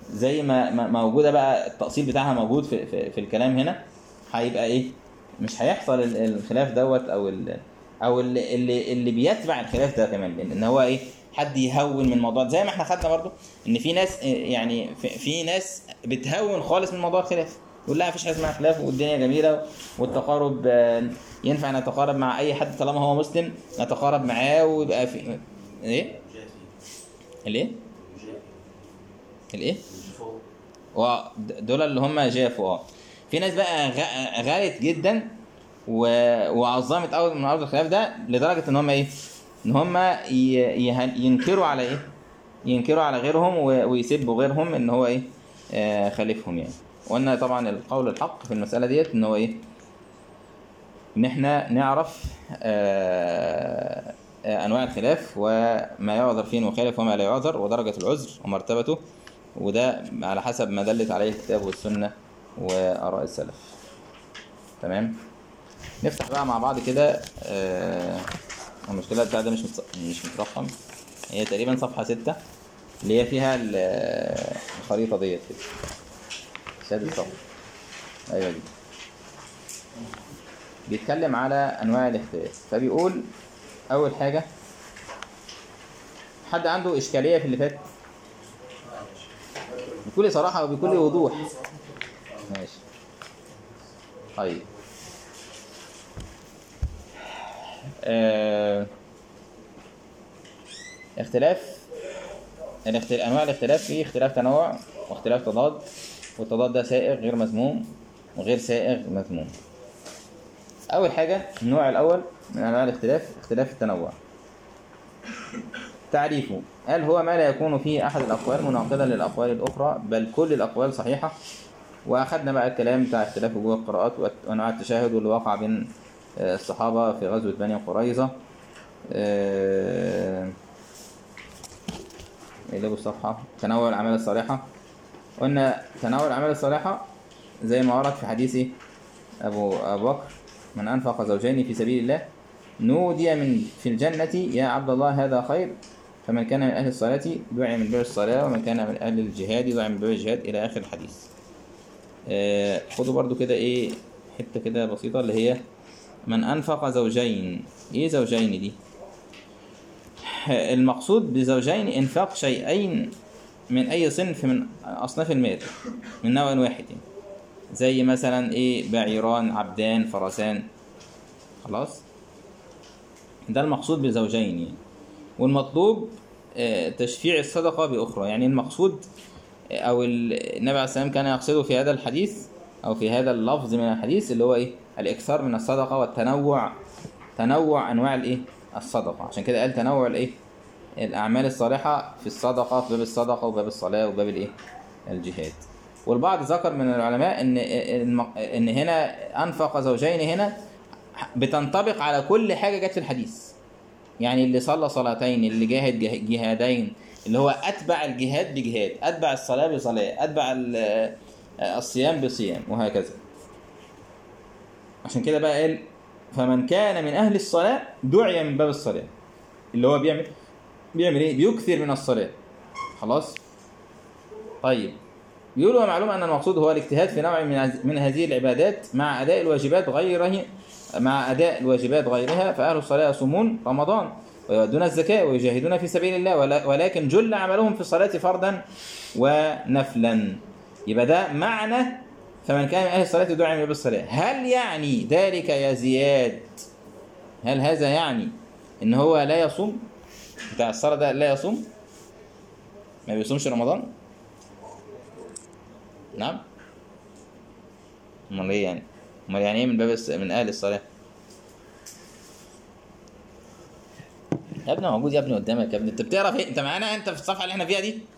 زي ما ما- موجوده بقى التأصيل بتاعها موجود في, في, في الكلام هنا هيبقى ايه مش هيحصل ال- الخلاف دوت او ال او اللي اللي, اللي بيتبع الخلاف ده كمان لان إن هو ايه حد يهون من الموضوع زي ما احنا خدنا برضو ان في ناس إيه، يعني في, في ناس بتهون خالص من موضوع الخلاف يقول لا مفيش حاجه اسمها خلاف والدنيا جميله والتقارب آه، ينفع نتقارب مع اي حد طالما هو مسلم نتقارب معاه ويبقى في ايه جاء الايه فيه جاء الايه فيه فوق و دول اللي هم جافوا اه في ناس بقى غ- غالت جدا و... وعظمت قوي من ارض الخلاف ده لدرجه ان هم ايه ان هم ي... يه... ينكروا على ايه ينكروا على غيرهم و... ويسبوا غيرهم ان هو ايه آه خالفهم يعني وقلنا طبعا القول الحق في المساله ديت ان هو ايه ان احنا نعرف آه آه انواع الخلاف وما يعذر فيه المخالف وما لا يعذر ودرجه العذر ومرتبته وده على حسب ما دلت عليه الكتاب والسنة وآراء السلف تمام نفتح بقى مع بعض كده آه المشكلة بتاع ده مش متص... مش مترقم هي تقريبا صفحة ستة اللي هي فيها ال- الخريطة ديت كده شهادة الصف أيوة دي بيتكلم على أنواع الاختلاف فبيقول أول حاجة حد عنده إشكالية في اللي فات بكل صراحة وبكل وضوح ماشي طيب آه... اختلاف الاختلاف انواع الاختلاف فيه اختلاف تنوع واختلاف تضاد والتضاد ده سائغ غير مذموم وغير سائغ مذموم اول حاجه النوع الاول من انواع الاختلاف اختلاف التنوع تعريفه قال هو ما لا يكون فيه أحد الأقوال مناقضا للأقوال الأخرى بل كل الأقوال صحيحة وأخذنا بقى الكلام بتاع اختلاف وجوه القراءات وأنواع التشهد واللي وقع بين آه، الصحابة في غزوة بني قريظة آه، اقلبوا الصفحة تنوع الأعمال الصالحة قلنا تنوع الأعمال الصالحة زي ما ورد في حديث أبو أبو بكر من أنفق زوجين في سبيل الله نودي من في الجنة يا عبد الله هذا خير فمن كان من أهل الصلاة دعي من باب الصلاة ومن كان من أهل الجهاد دعي من باب الجهاد إلى آخر الحديث آه، خدوا برضو كده إيه حتة كده بسيطة اللي هي من أنفق زوجين إيه زوجين دي المقصود بزوجين إنفاق شيئين من أي صنف من أصناف المال من نوع واحد يعني. زي مثلا إيه بعيران عبدان فرسان خلاص ده المقصود بزوجين يعني والمطلوب آه، تشفيع الصدقة بأخرى يعني المقصود آه، أو ال- النبي عليه السلام كان يقصده في هذا الحديث أو في هذا اللفظ من الحديث اللي هو إيه الإكثار من الصدقة والتنوع تنوع أنواع الإيه الصدقة عشان كده قال تنوع الإيه الأعمال الصالحة في الصدقة في باب الصدقة وباب الصلاة وباب الإيه الجهاد والبعض ذكر من العلماء إن الم- إن هنا أنفق زوجين هنا بتنطبق على كل حاجة جت في الحديث يعني اللي صلى صلاتين اللي جاهد جه- جهادين اللي هو أتبع الجهاد بجهاد أتبع الصلاة بصلاة أتبع ال- الصيام بصيام وهكذا عشان كده بقى قال فمن كان من أهل الصلاة دعي من باب الصلاة اللي هو بيعمل بيعمل إيه؟ بيكثر من الصلاة خلاص طيب يقول ومعلوم أن المقصود هو الاجتهاد في نوع من هذ- من هذه العبادات مع أداء الواجبات غيره مع أداء الواجبات غيرها فأهل الصلاة يصومون رمضان ويؤدون الزكاة ويجاهدون في سبيل الله ولا- ولكن جل عملهم في الصلاة فردا ونفلا يبقى ده معنى فمن كان من أهل الصلاة دعي من باب الصلاة هل يعني ذلك يا زياد هل هذا يعني إن هو لا يصوم بتاع الصلاة ده لا يصوم ما بيصومش رمضان نعم امال ايه يعني امال يعني ايه من باب الس... من اهل الصلاه يا ابني موجود يا ابني قدامك يا ابني انت بتعرف ايه انت معانا انت في الصفحه اللي احنا فيها دي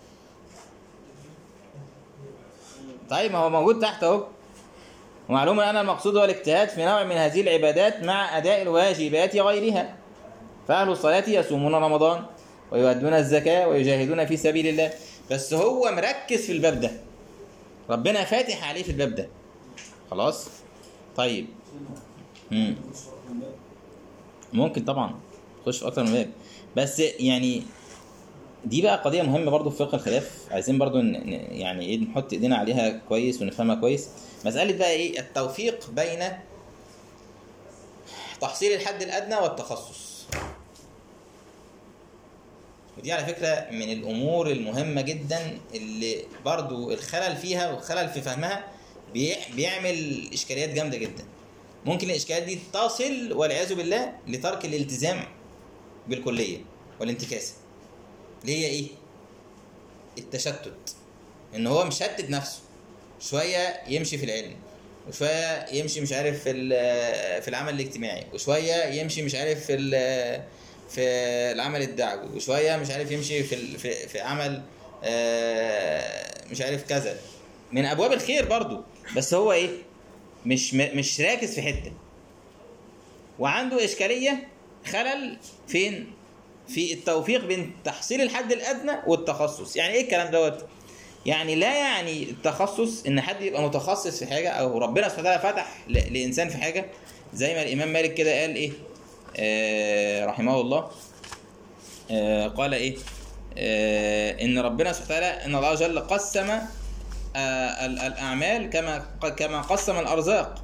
طيب ما هو موجود تحت اهو ومعلوم ان المقصود هو الاجتهاد في نوع من هذه العبادات مع اداء الواجبات غيرها فاهل الصلاه يصومون رمضان ويؤدون الزكاه ويجاهدون في سبيل الله بس هو مركز في الباب ده ربنا فاتح عليه في الباب ده خلاص طيب مم. ممكن طبعا تخش في اكتر من باب بس يعني دي بقى قضيه مهمه برضو في فقه الخلاف عايزين برضو ن- ن- يعني ايه نحط ايدينا عليها كويس ونفهمها كويس مساله بقى ايه التوفيق بين تحصيل الحد الادنى والتخصص ودي على فكره من الامور المهمه جدا اللي برضو الخلل فيها والخلل في فهمها بي- بيعمل اشكاليات جامده جدا ممكن الاشكاليات دي تصل والعياذ بالله لترك الالتزام بالكليه والانتكاسه اللي هي ايه التشتت ان هو مشتت نفسه شويه يمشي في العلم وشويه يمشي مش عارف في ال- في العمل الاجتماعي وشويه يمشي مش عارف في ال- في العمل الدعوي وشويه مش عارف يمشي في ال- في, في عمل آه، مش عارف كذا من ابواب الخير برضو بس هو ايه مش م- مش راكز في حته وعنده اشكاليه خلل فين في التوفيق بين تحصيل الحد الادنى والتخصص يعني ايه الكلام دوت يعني لا يعني التخصص ان حد يبقى متخصص في حاجه او ربنا سبحانه وتعالى فتح ل- لانسان في حاجه زي ما الامام مالك كده قال ايه آه رحمه الله آه قال ايه آه ان ربنا سبحانه وتعالى ان الله جل قسم آه ال- الاعمال كما كما قسم الارزاق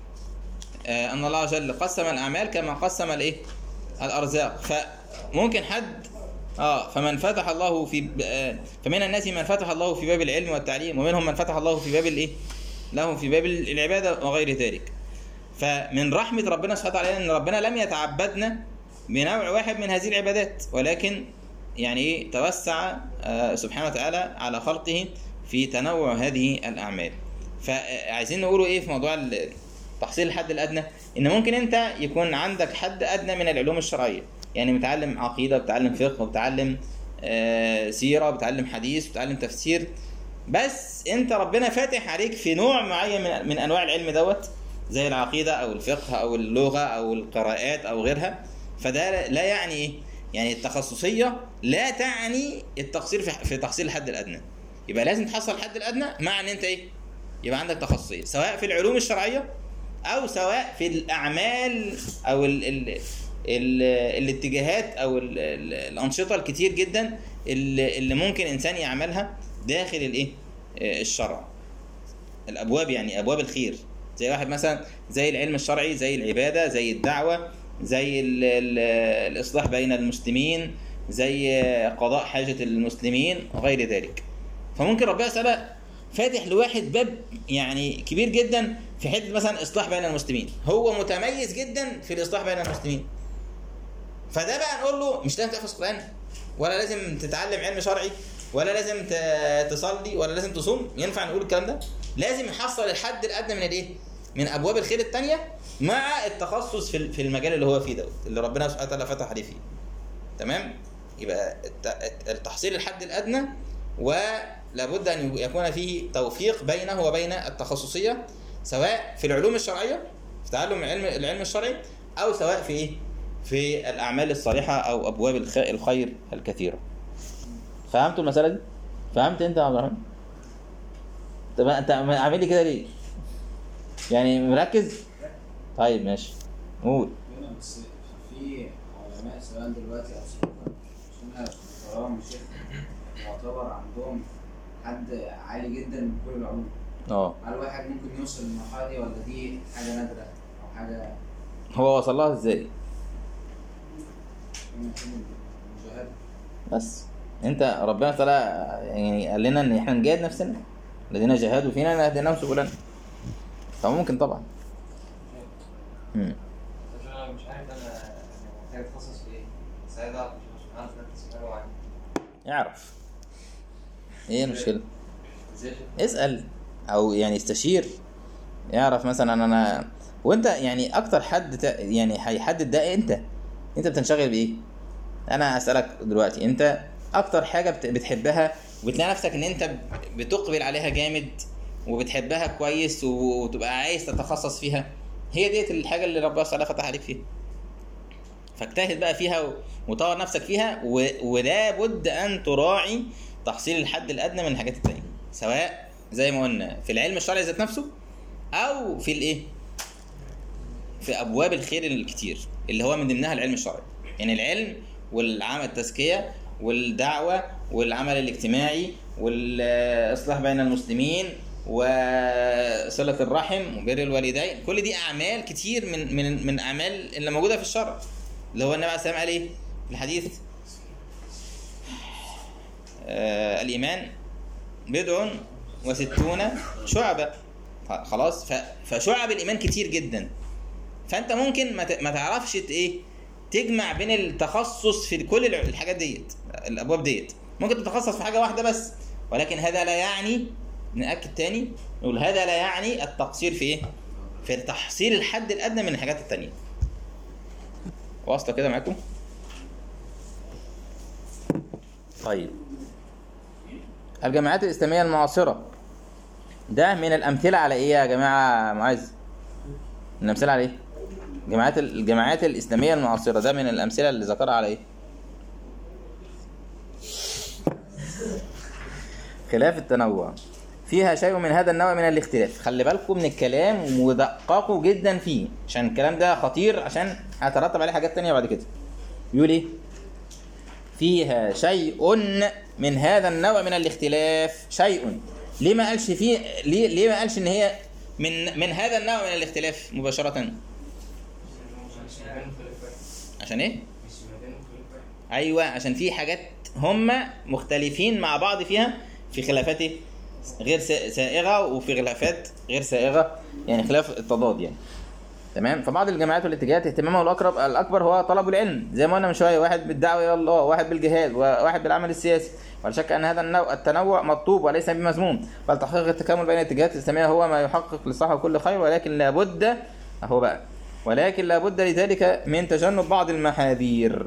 آه ان الله جل قسم الاعمال كما قسم الايه الارزاق فممكن حد اه فمن فتح الله في آه فمن الناس من فتح الله في باب العلم والتعليم ومنهم من فتح الله في باب الايه لهم في باب العباده وغير ذلك فمن رحمه ربنا سبحانه وتعالى ان ربنا لم يتعبدنا بنوع واحد من هذه العبادات ولكن يعني ايه توسع آه سبحانه وتعالى على خلقه في تنوع هذه الاعمال فعايزين نقوله ايه في موضوع ال- تحصيل الحد الادنى ان ممكن انت يكون عندك حد ادنى من العلوم الشرعيه يعني متعلم عقيده بتعلم فقه وبتعلم آه، سيره وبتعلم حديث وبتعلم تفسير بس انت ربنا فاتح عليك في نوع معين من, من انواع العلم دوت زي العقيده او الفقه او اللغه او القراءات او غيرها فده لا يعني ايه يعني التخصصيه لا تعني التقصير في في تحصيل الحد الادنى يبقى لازم تحصل الحد الادنى مع ان انت ايه يبقى عندك تخصصيه سواء في العلوم الشرعيه او سواء في الاعمال او ال ال ال الاتجاهات او ال ال الانشطه الكتير جدا اللي, اللي ممكن انسان يعملها داخل الايه آه، الشرع الابواب يعني ابواب الخير زي واحد مثلا زي العلم الشرعي زي العباده زي الدعوه زي ال ال الاصلاح بين المسلمين زي قضاء حاجه المسلمين وغير ذلك فممكن ربنا تعالى فاتح لواحد باب يعني كبير جدا في حته مثلا اصلاح بين المسلمين هو متميز جدا في الاصلاح بين المسلمين فده بقى نقول له مش لازم تحفظ قران ولا لازم تتعلم علم شرعي ولا لازم ت- تصلي ولا لازم تصوم ينفع نقول الكلام ده لازم يحصل الحد الادنى من الايه من ابواب الخير التانية مع التخصص في في المجال اللي هو فيه دوت اللي ربنا سبحانه وتعالى فتح عليه فيه تمام يبقى الت- التحصيل الحد الادنى ولابد ان يكون فيه توفيق بينه وبين التخصصيه سواء في العلوم الشرعيه في تعلم العلم العلم الشرعي او سواء في ايه في الاعمال الصالحه او ابواب الخ- الخير الكثيره فهمتوا المساله دي فهمت انت يا عبد الرحمن طب انت عامل لي كده ليه يعني مركز طيب ماشي قول هنا بس في علماء سواء دلوقتي او سابقا عشان تراهم شيخ يعتبر عندهم حد عالي جدا من كل العلوم اه هل واحد ممكن يوصل للمرحله دي ولا دي حاجه نادره او حاجه هو وصل لها ازاي ممكن مجاهده بس انت ربنا تعالى يعني قال لنا ان احنا نجاهد نفسنا الذين جاهدوا فينا لنهديناهم سبلنا فممكن طبعا مم. عشان انا مش عارف انا أنا محتاج اتخصص في ايه بس عايز اعرف مش مش عارف اركز في حاجه معينه يعرف ايه المشكله ازاي اسال او يعني استشير يعرف مثلا انا وانت يعني اكتر حد ت... يعني هيحدد ده انت انت بتنشغل بايه انا اسالك دلوقتي انت اكتر حاجه بت... بتحبها وبتلاقي نفسك ان انت بتقبل عليها جامد وبتحبها كويس وتبقى عايز تتخصص فيها هي ديت الحاجه اللي ربنا سبحانه فتح عليك فيها فاجتهد بقى فيها و- وطور نفسك فيها و... ولا بد ان تراعي تحصيل الحد الادنى من الحاجات التانية سواء زي ما قلنا في العلم الشرعي ذات نفسه او في الايه في ابواب الخير الكتير اللي هو من ضمنها العلم الشرعي يعني العلم والعمل التزكيه والدعوة والعمل الاجتماعي والإصلاح بين المسلمين وصلة الرحم وبر الوالدين كل دي أعمال كتير من من من أعمال اللي موجودة في الشرع اللي هو النبي عليه الصلاة والسلام قال إيه في الحديث آه الإيمان بضع وستون شعبة خلاص ف- فشعب الإيمان كتير جدا فأنت ممكن ما ت- ما تعرفش ت- إيه تجمع بين التخصص في كل الع- الحاجات ديت الأبواب ديت ممكن تتخصص في حاجة واحدة بس ولكن هذا لا يعني نأكد تاني نقول هذا لا يعني التقصير في إيه؟ في تحصيل الحد الأدنى من الحاجات التانية واصلة كده معاكم؟ طيب الجامعات الإسلامية المعاصرة ده من الأمثلة على إيه يا جماعة معاذ؟ من الأمثلة على إيه؟ جامعات الجامعات الإسلامية المعاصرة ده من الأمثلة اللي ذكرها على إيه؟ خلاف التنوع فيها شيء من هذا النوع من الاختلاف خلي بالكم من الكلام ودققوا جدا فيه عشان الكلام ده خطير عشان هترتب عليه حاجات تانية بعد كده بيقول ايه فيها شيء من هذا النوع من الاختلاف شيء ليه ما قالش فيه ليه ليه ما قالش ان هي من من هذا النوع من الاختلاف مباشرة مش ما بينهم خلاف واحد عشان ايه مش ما بينهم خلاف واحد ايوه عشان في حاجات هم مختلفين مع بعض فيها في خلافات إيه؟ غير سا- سائغه وفي خلافات غير سائغه يعني خلاف التضاد يعني تمام فبعض الجماعات والاتجاهات اهتمامها الاقرب الاكبر هو طلب العلم زي ما قلنا من شويه واحد بالدعوه الى الله واحد بالجهاد وواحد بالعمل السياسي ولا شك ان هذا النوع التنوع مطلوب وليس بمذموم بل تحقيق التكامل بين الاتجاهات الاسلاميه هو ما يحقق لصاحب كل خير ولكن لابد اهو بقى ولكن لابد لذلك من تجنب بعض المحاذير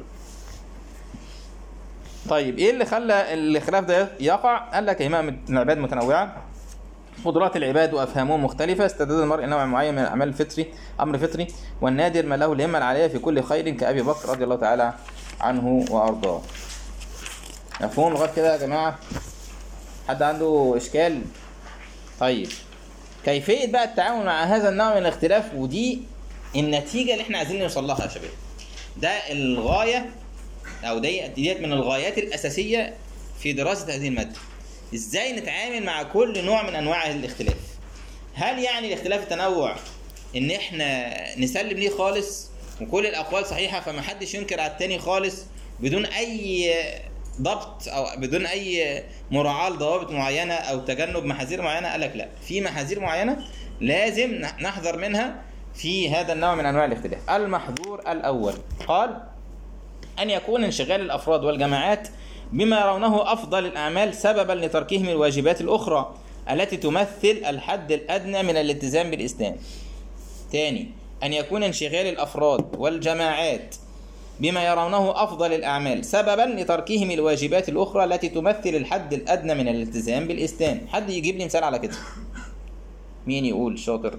طيب ايه اللي خلى الخلاف ده يقع؟ قال لك اهمام العباد متنوعه قدرات العباد وافهامهم مختلفه استعداد المرء نوع معين من الاعمال الفطري امر فطري والنادر ما له الهمه العاليه في كل خير كابي بكر رضي الله تعالى عنه وارضاه. مفهوم لغايه كده يا جماعه؟ حد عنده اشكال؟ طيب كيفيه بقى التعامل مع هذا النوع من الاختلاف ودي النتيجه اللي احنا عايزين نوصل لها يا شباب. ده الغايه او دي ديت من الغايات الاساسيه في دراسه هذه الماده ازاي نتعامل مع كل نوع من انواع الاختلاف هل يعني الاختلاف التنوع ان احنا نسلم ليه خالص وكل الاقوال صحيحه فما حدش ينكر على التاني خالص بدون اي ضبط او بدون اي مراعاه لضوابط معينه او تجنب محاذير معينه قال لك لا في محاذير معينه لازم نحذر منها في هذا النوع من انواع الاختلاف المحظور الاول قال أن يكون انشغال الأفراد والجماعات بما يرونه أفضل الأعمال سببا لتركهم الواجبات الأخرى التي تمثل الحد الأدنى من الالتزام بالإسلام. ثاني أن يكون انشغال الأفراد والجماعات بما يرونه أفضل الأعمال سببا لتركهم الواجبات الأخرى التي تمثل الحد الأدنى من الالتزام بالإسلام. حد يجيب لي مثال على كده. مين يقول شاطر؟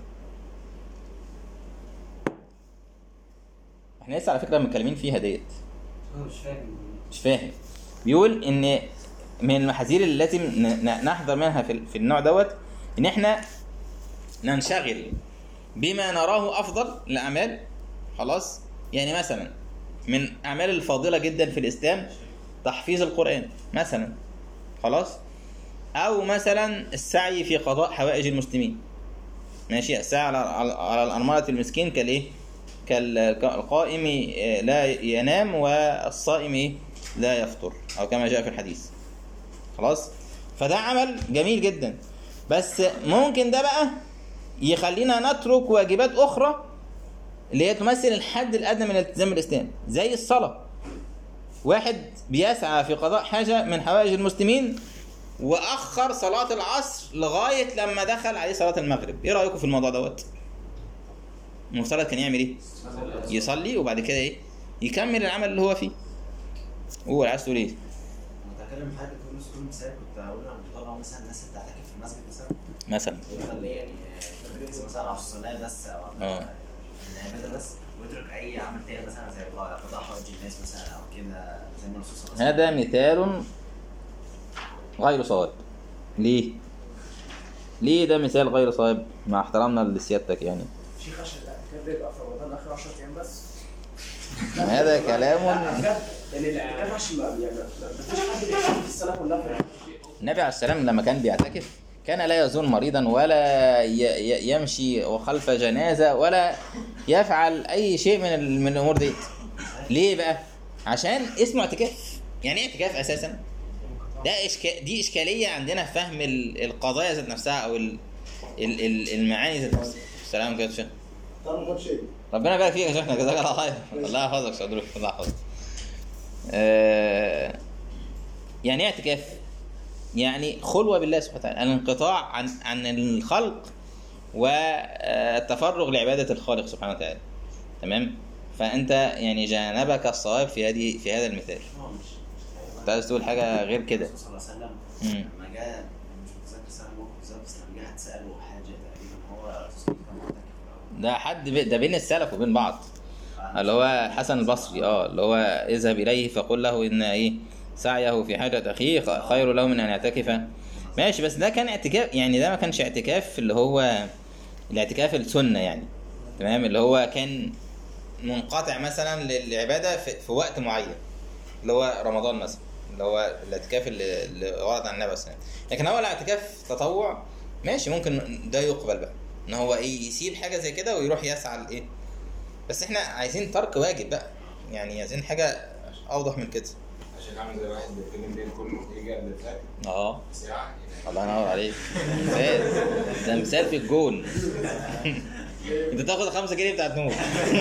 احنا لسه على فكرة متكلمين فيها ديت. انا مش فاهم مش فاهم بيقول ان من المحاذير اللي لازم ن- ن- نحذر منها في ال- في النوع دوت ان احنا ننشغل بما نراه افضل الاعمال خلاص يعني مثلا من اعمال الفاضله جدا في الاسلام تحفيظ القران مثلا خلاص او مثلا السعي في قضاء حوائج المسلمين ماشي السعي على على, على الارمله المسكين كالايه كال- كالقائم آه، لا ينام والصائم إيه؟ لا يفطر او كما جاء في الحديث خلاص فده عمل جميل جدا بس ممكن ده بقى يخلينا نترك واجبات اخرى اللي هي تمثل الحد الادنى من الالتزام بالاسلام زي الصلاه واحد بيسعى في قضاء حاجه من حوائج المسلمين واخر صلاه العصر لغايه لما دخل عليه صلاه المغرب ايه رايكم في الموضوع دوت المفترض كان يعمل ايه يصلي وبعد كده ايه يكمل العمل اللي هو فيه قول عايز تقول ايه متكلم حاجه كل كل مثال كنت هقول انا مطلع مثلا الناس اللي بتعتكف في المسجد مثلا مثلا يخلي يعني تركز مثلا على الصلاه بس او على اه. العباده بس ويترك اي عمل تاني مثلا زي قضاء قضاء حوائج الناس مثلا او كده زي ما الرسول صلى الله عليه وسلم هذا مثال غير صواب ليه ليه ده مثال غير صواب مع احترامنا لسيادتك يعني شيخ عشان الاعتكاف بيبقى في رمضان اخر 10 ايام بس هذا كلام بجد يعني الاعتكاف عشان ما يعني ما فيش حد بيعتكف في السنه كلها في النبي عليه السلام لما كان بيعتكف كان لا يزور مريضا ولا ي- ي- يمشي وخلف جنازة ولا يفعل أي شيء من ال- من الأمور دي ليه بقى؟ عشان اسمه اعتكاف يعني ايه اعتكاف أساسا؟ ده إشكال دي إشكالية عندنا في فهم ال- القضايا ذات نفسها أو ال- ال- ال- المعاني ذات نفسها السلام كده يا شيخ طب ما شيء ربنا يبارك فيك يا شيخنا جزاك الله خير الله يحفظك صدرك الله يحفظك آه، يعني ايه اعتكاف يعني خلوه بالله سبحانه وتعالى الانقطاع عن عن الخلق والتفرغ لعباده الخالق سبحانه وتعالى تمام فانت يعني جانبك الصواب في هذه في هذا المثال هو مش كنت عايز تقول حاجه غير كده الرسول صلى الله عليه مم. وسلم لما جاء مش متذكر سنه موقف بالظبط بس لما جه حد ساله حاجه تقريبا هو الرسول كان معتكف الأول. ده حد ب... ده بين السلف وبين بعض اللي هو حسن البصري اه اللي هو اذهب اليه فقل له ان ايه سعيه في حاجه اخيه خ- خير له من ان يعتكف ماشي بس ده كان اعتكاف يعني ده ما كانش اعتكاف اللي هو الاعتكاف السنه يعني تمام اللي هو كان منقطع مثلا للعباده في, في وقت معين اللي هو رمضان مثلا اللي هو الاعتكاف اللي, اللي ورد عن النبي صلى الله عليه وسلم لكن هو الاعتكاف تطوع ماشي ممكن ده يقبل بقى ان هو ايه يسيب حاجه زي كده ويروح يسعى لايه بس احنا عايزين ترك واجب بقى يعني عايزين حاجه اوضح من كده عشان اعمل زي واحد بيتكلم الليل كله يجي قبل الفجر اه ساعه الله ينور عليك مثال ده مثال في الجون انت تاخد الخمسة جنيه بتاعت نور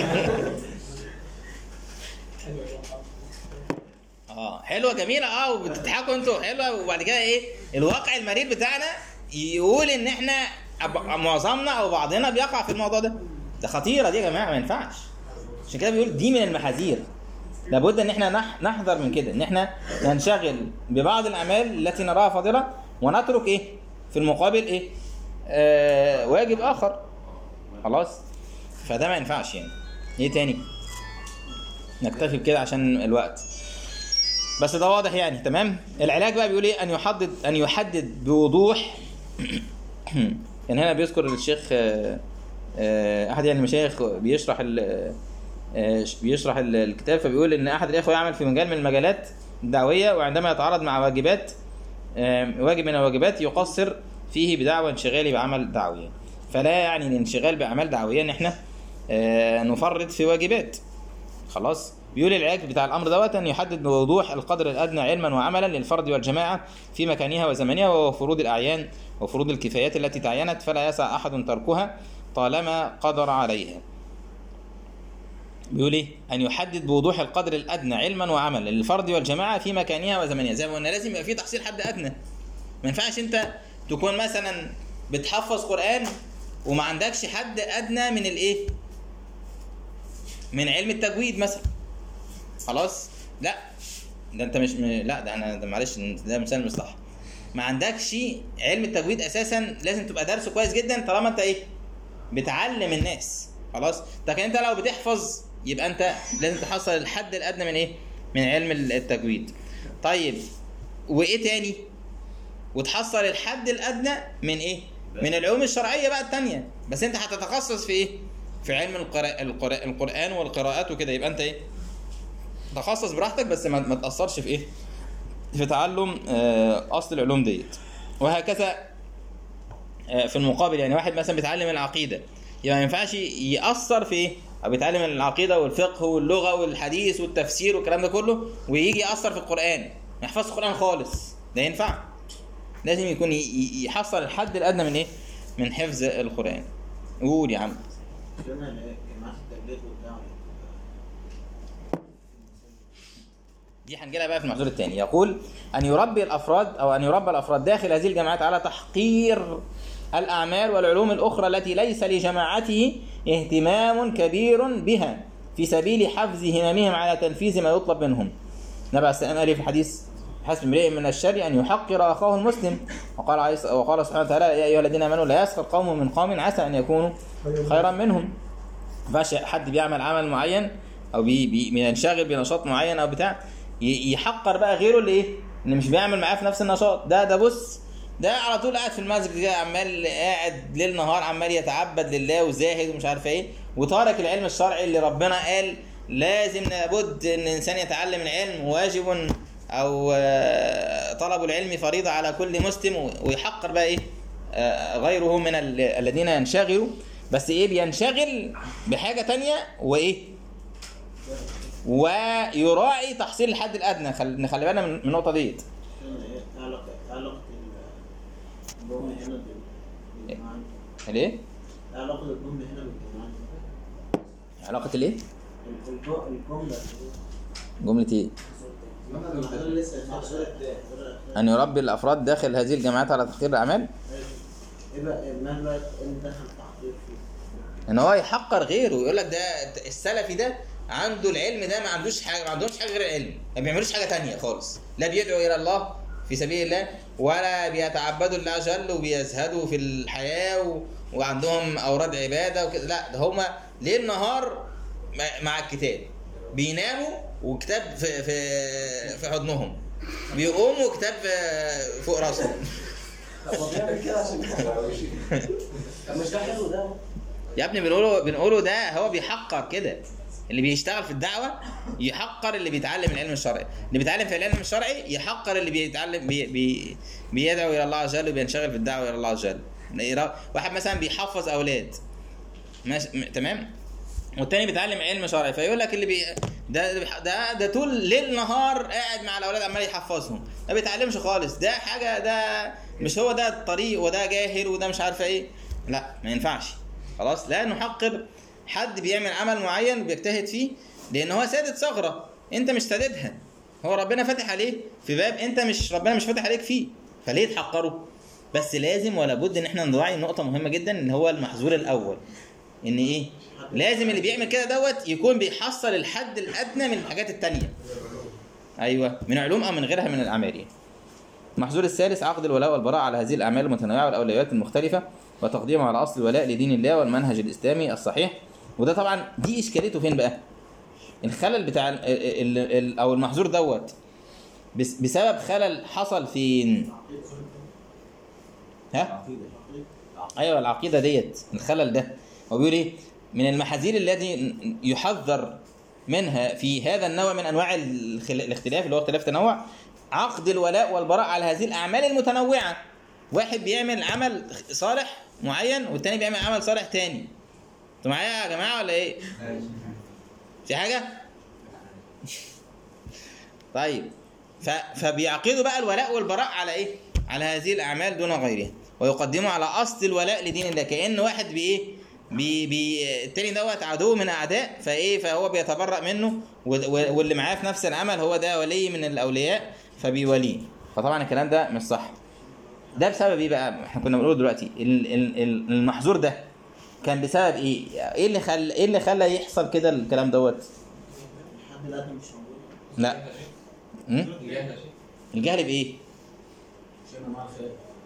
اه حلوه جميله اه وبتضحكوا انتوا حلوه وبعد كده ايه الواقع المرير بتاعنا يقول ان احنا أب- معظمنا او بعضنا بيقع في الموضوع ده ده خطيره دي يا جماعه ما ينفعش عشان كده بيقول دي من المحاذير لابد ان احنا نح- نحذر من كده ان احنا ننشغل ببعض الاعمال التي نراها فاضله ونترك ايه في المقابل ايه آه واجب اخر خلاص فده ما ينفعش يعني ايه تاني نكتفي بكده عشان الوقت بس ده واضح يعني تمام العلاج بقى بيقول ايه ان يحدد ان يحدد بوضوح يعني هنا بيذكر الشيخ آه، آه، احد يعني المشايخ بيشرح ال- آه، بيشرح ال- الكتاب فبيقول ان احد الاخوه يعمل في مجال من المجالات الدعويه وعندما يتعارض مع واجبات آه، واجب من الواجبات يقصر فيه بدعوى انشغاله بعمل دعوي فلا يعني الانشغال باعمال دعويه ان احنا آه، نفرط في واجبات خلاص بيقول العلاج بتاع الامر دوت ان يحدد بوضوح القدر الادنى علما وعملا للفرد والجماعه في مكانها وزمنها وهو فروض الاعيان وفروض الكفايات التي تعينت فلا يسع احد تركها طالما قدر عليها بيقول ايه ان يحدد بوضوح القدر الادنى علما وعملا للفرد والجماعه في مكانها وزمنها زي ما قلنا لازم يبقى في تحصيل حد ادنى ما ينفعش انت تكون مثلا بتحفظ قران وما عندكش حد ادنى من الايه من علم التجويد مثلا خلاص لا ده انت مش م... لا ده انا ده معلش ده مثال مش صح ما عندكش علم التجويد اساسا لازم تبقى دارسه كويس جدا طالما انت ايه بتعلم الناس خلاص لكن انت لو بتحفظ يبقى انت لازم تحصل الحد الادنى من ايه من علم التجويد طيب وايه تاني وتحصل الحد الادنى من ايه من العلوم الشرعيه بقى التانية بس انت هتتخصص في ايه في علم القراء القراء القران والقراءات وكده يبقى انت ايه تخصص براحتك بس ما, ما تاثرش في ايه في تعلم آه، اصل العلوم ديت وهكذا آه، في المقابل يعني واحد مثلا بيتعلم العقيده يبقى ما ينفعش ياثر في ايه او بيتعلم العقيده والفقه واللغه والحديث والتفسير والكلام ده كله ويجي ياثر في القران ما يحفظش القران خالص ده ينفع لازم يكون ي- ي- يحصل الحد الادنى من ايه من حفظ القران قول يا عم فيما جماعات التبليغ والدعوة دي هنجيلها بقى في المحظور الثاني يقول ان يربي الافراد او ان يربى الافراد داخل هذه الجماعات على تحقير الاعمال والعلوم الاخرى التي ليس لجماعته اهتمام كبير بها في سبيل حفز هممهم على تنفيذ ما يطلب منهم. النبي عليه السلام قال إيه في الحديث حسب امرئ من الشر ان يحقر اخاه المسلم وقال عليه وقال سبحانه وتعالى يا ايها الذين امنوا لا يسخر قوم من قوم عسى ان يكونوا خيرا منهم. ما ينفعش حد بيعمل عمل معين او بي بي بينشغل بنشاط معين او بتاع ي- يحقر بقى غيره اللي ايه اللي مش بيعمل معاه في نفس النشاط ده ده بص ده على طول قاعد في المسجد كده عمال قاعد ليل نهار عمال يتعبد لله وزاهد ومش عارف ايه وتارك العلم الشرعي اللي ربنا قال لازم لابد ان الانسان يتعلم العلم واجب او آه، طلب العلم فريضه على كل مسلم و- ويحقر بقى ايه آه، غيره من ال- الذين ينشغلوا بس ايه بينشغل بحاجه تانية وايه ويراعي تحصيل الحد الادنى خل... نخلي بالنا من من النقطه ديت ايه علاقه علاقه الضم هنا بالجماعه ليه علاقه الضم هنا بالجماعه علاقه الايه الجمله جمله ايه انا لسه ان يربي الافراد داخل هذه الجامعات على تحقير الاعمال ايه بقى ما بقى ان دخل تحقيق فيه ان هو يحقر غيره يقول لك ده السلفي ده عنده العلم ده ما عندوش حاجه ما عندهمش حاجه غير العلم ما بيعملوش حاجه تانية خالص لا بيدعوا الى الله في سبيل الله ولا بيتعبدوا لله عز وجل وبيزهدوا في الحياه و... وعندهم اوراد عباده وكده لا ده هم ليل نهار مع- مع الكتاب بيناموا وكتاب في في في حضنهم بيقوموا كتاب في- فوق راسهم هو بيعمل كده عشان طب مش ده حلو ده يا ابني بنقوله بنقوله ده هو بيحقر كده اللي بيشتغل في الدعوه يحقر اللي بيتعلم العلم الشرعي اللي بيتعلم في العلم الشرعي يحقر اللي بيتعلم بي بي بيدعو الى الله عز وجل وبينشغل في الدعوه الى الله عز وجل واحد مثلا بيحفظ اولاد ماشي م- تمام والتاني بيتعلم علم شرعي فيقول لك اللي بي ده ده ده طول ليل نهار قاعد مع الاولاد عمال يحفظهم ما بيتعلمش خالص ده حاجه ده مش هو ده الطريق وده جاهل وده مش عارفه ايه لا ما ينفعش خلاص لا نحقر حد بيعمل عمل معين بيجتهد فيه لان هو سادة ثغره انت مش ساددها هو ربنا فاتح عليه في باب انت مش ربنا مش فاتح عليك فيه فليه تحقره بس لازم ولا بد ان احنا نراعي نقطه مهمه جدا ان هو المحظور الاول ان ايه لازم اللي بيعمل كده دوت يكون بيحصل الحد الادنى من الحاجات التانية ايوه من علوم او من غيرها من الاعمال يعني. المحظور الثالث عقد الولاء والبراء على هذه الاعمال المتنوعه والاولويات المختلفه وتقديمها على اصل الولاء لدين الله والمنهج الاسلامي الصحيح وده طبعا دي اشكاليته فين بقى الخلل بتاع ال ال ال او المحظور دوت بس- بسبب خلل حصل فين ها ايوه العقيده ديت الخلل ده هو بيقول ايه من المحاذير التي يحذر منها في هذا النوع من انواع الخل- الاختلاف اللي هو اختلاف تنوع عقد الولاء والبراء على هذه الاعمال المتنوعه واحد بيعمل عمل صالح معين والتاني بيعمل عمل صالح تاني انتوا معايا يا جماعه ولا ايه في حاجه طيب ف... فبيعقدوا بقى الولاء والبراء على ايه على هذه الاعمال دون غيرها ويقدموا على اصل الولاء لدين الله كان واحد بايه بي بي التاني دوت عدو من اعداء فايه فهو بيتبرأ منه و- و- واللي معاه في نفس العمل هو ده ولي من الاولياء فبيوليه فطبعا الكلام ده مش صح ده بسبب ايه بقى احنا كنا بنقول دلوقتي ال- ال- ال- المحظور ده كان بسبب ايه ايه اللي خلى ايه اللي خلى يحصل كده الكلام دوت الحد الادنى مش موجود لا م? الجهل بايه شيء مع الخير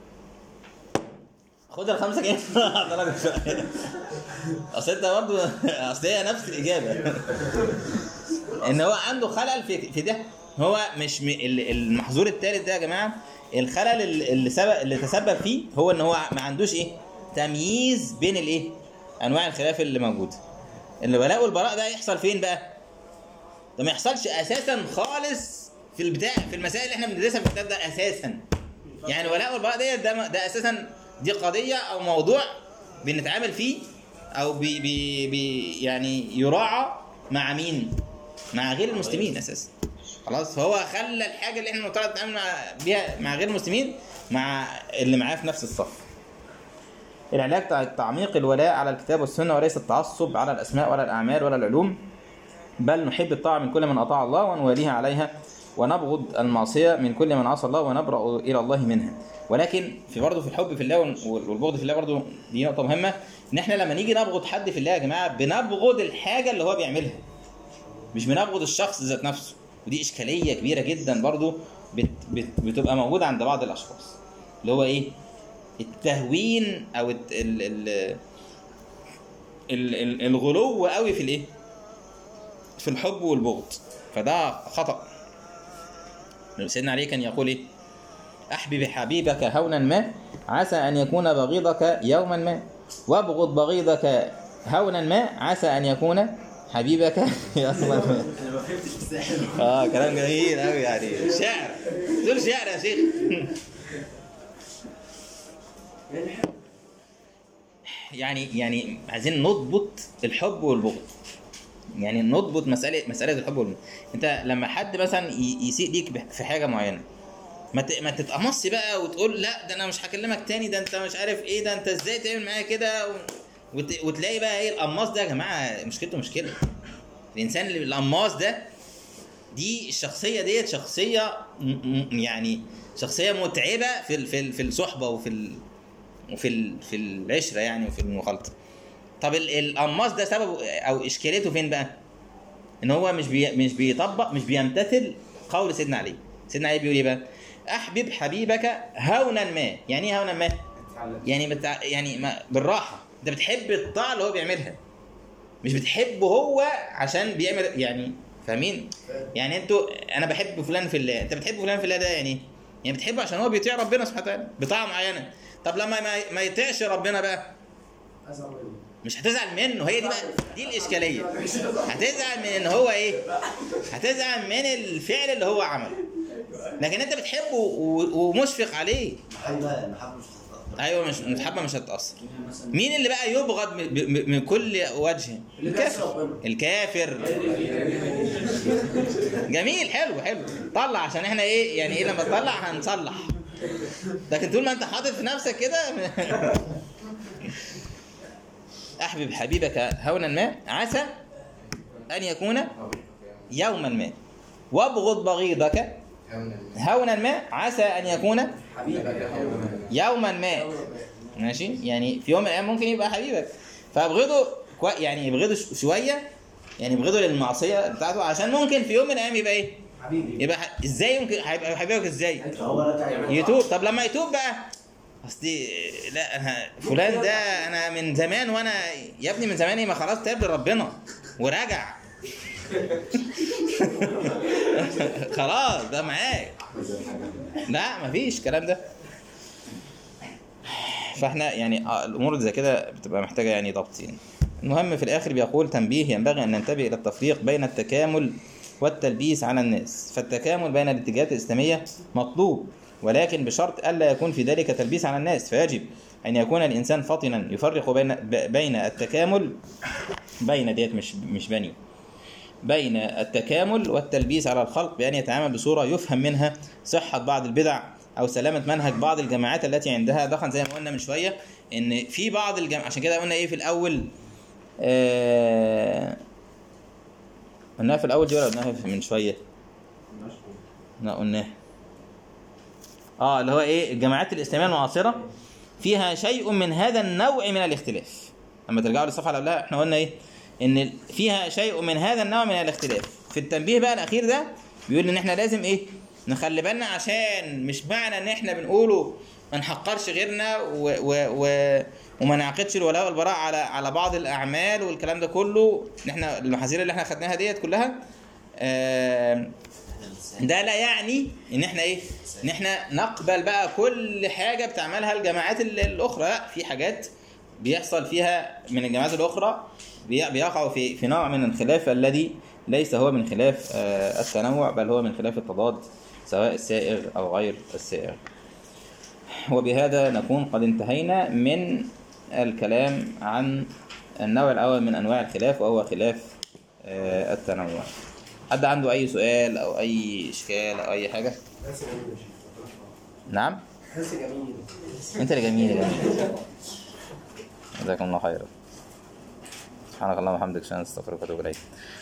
خد الخمسة جنيه حضرتك شوية. اصل انت برضه اصل هي نفس الاجابه ان هو عنده خلل في في ده هو مش م... ال- المحظور الثالث ده يا جماعه الخلل اللي اللي سبب اللي تسبب فيه هو ان هو ما عندوش ايه تمييز بين الايه انواع الخلاف اللي موجوده الولاء والبراء ده يحصل فين بقى ده ما يحصلش اساسا خالص في البتاع في المسائل اللي احنا بندرسها في الكتاب ده اساسا يعني الولاء والبراء ديت ده ده اساسا دي قضيه او موضوع بنتعامل فيه او بي بي بي يعني يراعى مع مين؟ مع غير المسلمين اساسا خلاص فهو خلى الحاجه اللي احنا المفترض نتعامل مع بيها مع غير المسلمين مع اللي معاه في نفس الصف العلاج تع- تعميق الولاء على الكتاب والسنه وليس التعصب على الاسماء ولا الاعمال ولا العلوم بل نحب الطاعه من كل من اطاع الله ونواليها عليها ونبغض المعصيه من كل من عصى الله ونبرأ الى الله منها ولكن في برضه في الحب في الله وال- والبغض في الله برضه دي نقطه مهمه ان احنا لما نيجي نبغض حد في الله يا جماعه بنبغض الحاجه اللي هو بيعملها مش بنبغض الشخص ذات نفسه ودي اشكاليه كبيره جدا برضه بت بت بتبقى موجوده عند بعض الاشخاص اللي هو ايه التهوين او الت- ال ال ال ال الغلو قوي في الايه في الحب والبغض فده خطأ سيدنا علي كان يقول ايه احبب حبيبك هونا ما عسى ان يكون بغيضك يوما ما وابغض بغيضك هونا ما عسى ان يكون حبيبك يوما ما انا ما فهمتش الساحل اه كلام جميل قوي يعني شعر دول شعر يا شيخ يعني يعني عايزين نضبط الحب والبغض يعني نضبط مساله مساله الحب والبغض انت لما حد مثلا ي- يسيء ليك بح- في حاجه معينه ما ت- ما تتقمصش بقى وتقول لا ده انا مش هكلمك تاني ده انت مش عارف ايه ده انت ازاي تعمل معايا كده و... وت... وتلاقي بقى ايه القماص ده يا جماعه مشكلته مشكله الانسان اللي القماص ده دي الشخصيه ديت شخصيه م- م- يعني شخصيه متعبه في ال- في ال- في الصحبه وفي ال وفي ال في العشره يعني وفي المخالطه طب ال- القماص ده سببه او اشكاليته فين بقى ان هو مش بي مش بيطبق مش بيمتثل قول سيدنا علي سيدنا علي بيقول ايه بقى احبب حبيبك هونا ما يعني ايه هونا ما يعني بتع... يعني ما بالراحه انت بتحب الطاعه اللي هو بيعملها مش بتحبه هو عشان بيعمل يعني فاهمين يعني انتوا انا بحب فلان في الله انت بتحب فلان في الله ده يعني ايه يعني بتحبه عشان هو بيطيع ربنا سبحانه وتعالى بطاعه معينه طب لما ما, ما يطيعش ربنا بقى ازعل منه مش هتزعل منه هي دي بقى دي الاشكاليه هتزعل من ان هو ايه هتزعل من الفعل اللي هو عمله لكن انت بتحبه و- ومشفق عليه المحبه المحبه مش هتتأثر ايوه مش متحبه مش هتتاثر مثلا مين اللي بقى يبغض من, ب- من كل وجه اللي بيعصي الكافر ربنا الكافر جميل حلو حلو طلع عشان احنا ايه يعني ايه لما تطلع هنصلح لكن طول ما انت حاطط في نفسك كده احبب حبيبك هونا ما عسى ان يكون يوما ما وابغض بغيضك هونا ما عسى ان يكون يوما ما ماشي يعني في يوم من الايام ممكن يبقى حبيبك فابغضه كوي يعني يبغضه ش- شويه يعني يبغضه للمعصيه بتاعته عشان ممكن في يوم من الايام يبقى ايه؟ حبيبي يبقى ح- ازاي ممكن هيبقى حبيبك ازاي؟ هو لا تعب يتوب طب لما يتوب بقى اصلي لا انا فلان ده انا من زمان وانا يا ابني من زمان إيه؟ ما خلاص تاب لربنا ورجع خلاص ده معاك لا مفيش الكلام ده فاحنا يعني آه، الامور اللي زي كده بتبقى محتاجه يعني ضبط يعني المهم في الاخر بيقول تنبيه ينبغي ان ننتبه الى التفريق بين التكامل والتلبيس على الناس فالتكامل بين الاتجاهات الاسلاميه مطلوب ولكن بشرط الا يكون في ذلك تلبيس على الناس فيجب ان يكون الانسان فطنا يفرق بين ب- بين التكامل بين ديت مش مش بني بين التكامل والتلبيس على الخلق بأن يتعامل بصورة يفهم منها صحة بعض البدع أو سلامة منهج بعض الجماعات التي عندها دخل زي ما قلنا من شوية إن في بعض الجماعات عشان كده قلنا إيه في الأول آه... قلناها في الأول دي ولا قلناها في- من شوية؟ لا قلناها اه اللي هو ايه الجماعات الاسلاميه المعاصره فيها شيء من هذا النوع من الاختلاف لما ترجعوا للصفحه اللي قبلها احنا قلنا ايه ان فيها شيء من هذا النوع من الاختلاف في التنبيه بقى الاخير ده بيقول ان احنا لازم ايه نخلي بالنا عشان مش معنى ان احنا بنقوله ما نحقرش غيرنا و و و وما نعقدش الولاء والبراء على على بعض الاعمال والكلام ده كله ان احنا المحاذير اللي احنا خدناها ديت كلها آه ده لا يعني ان احنا ايه ان احنا نقبل بقى كل حاجه بتعملها الجماعات ال- الاخرى لا في حاجات بيحصل فيها من الجماعات الاخرى بي- بيقعوا في في نوع من الخلاف الذي ليس هو من خلاف آه، التنوع بل هو من خلاف التضاد سواء السائغ او غير السائغ وبهذا نكون قد انتهينا من الكلام عن النوع الاول من انواع الخلاف وهو خلاف آه، التنوع حد عنده اي سؤال او اي اشكال او اي حاجه حس جميل يا شيخ نعم حس جميل انت اللي جميل يا جميل جزاكم الله خيرا سبحانك اللهم وبحمدك اشهد ان لا اله الا انت استغفرك واتوب اليك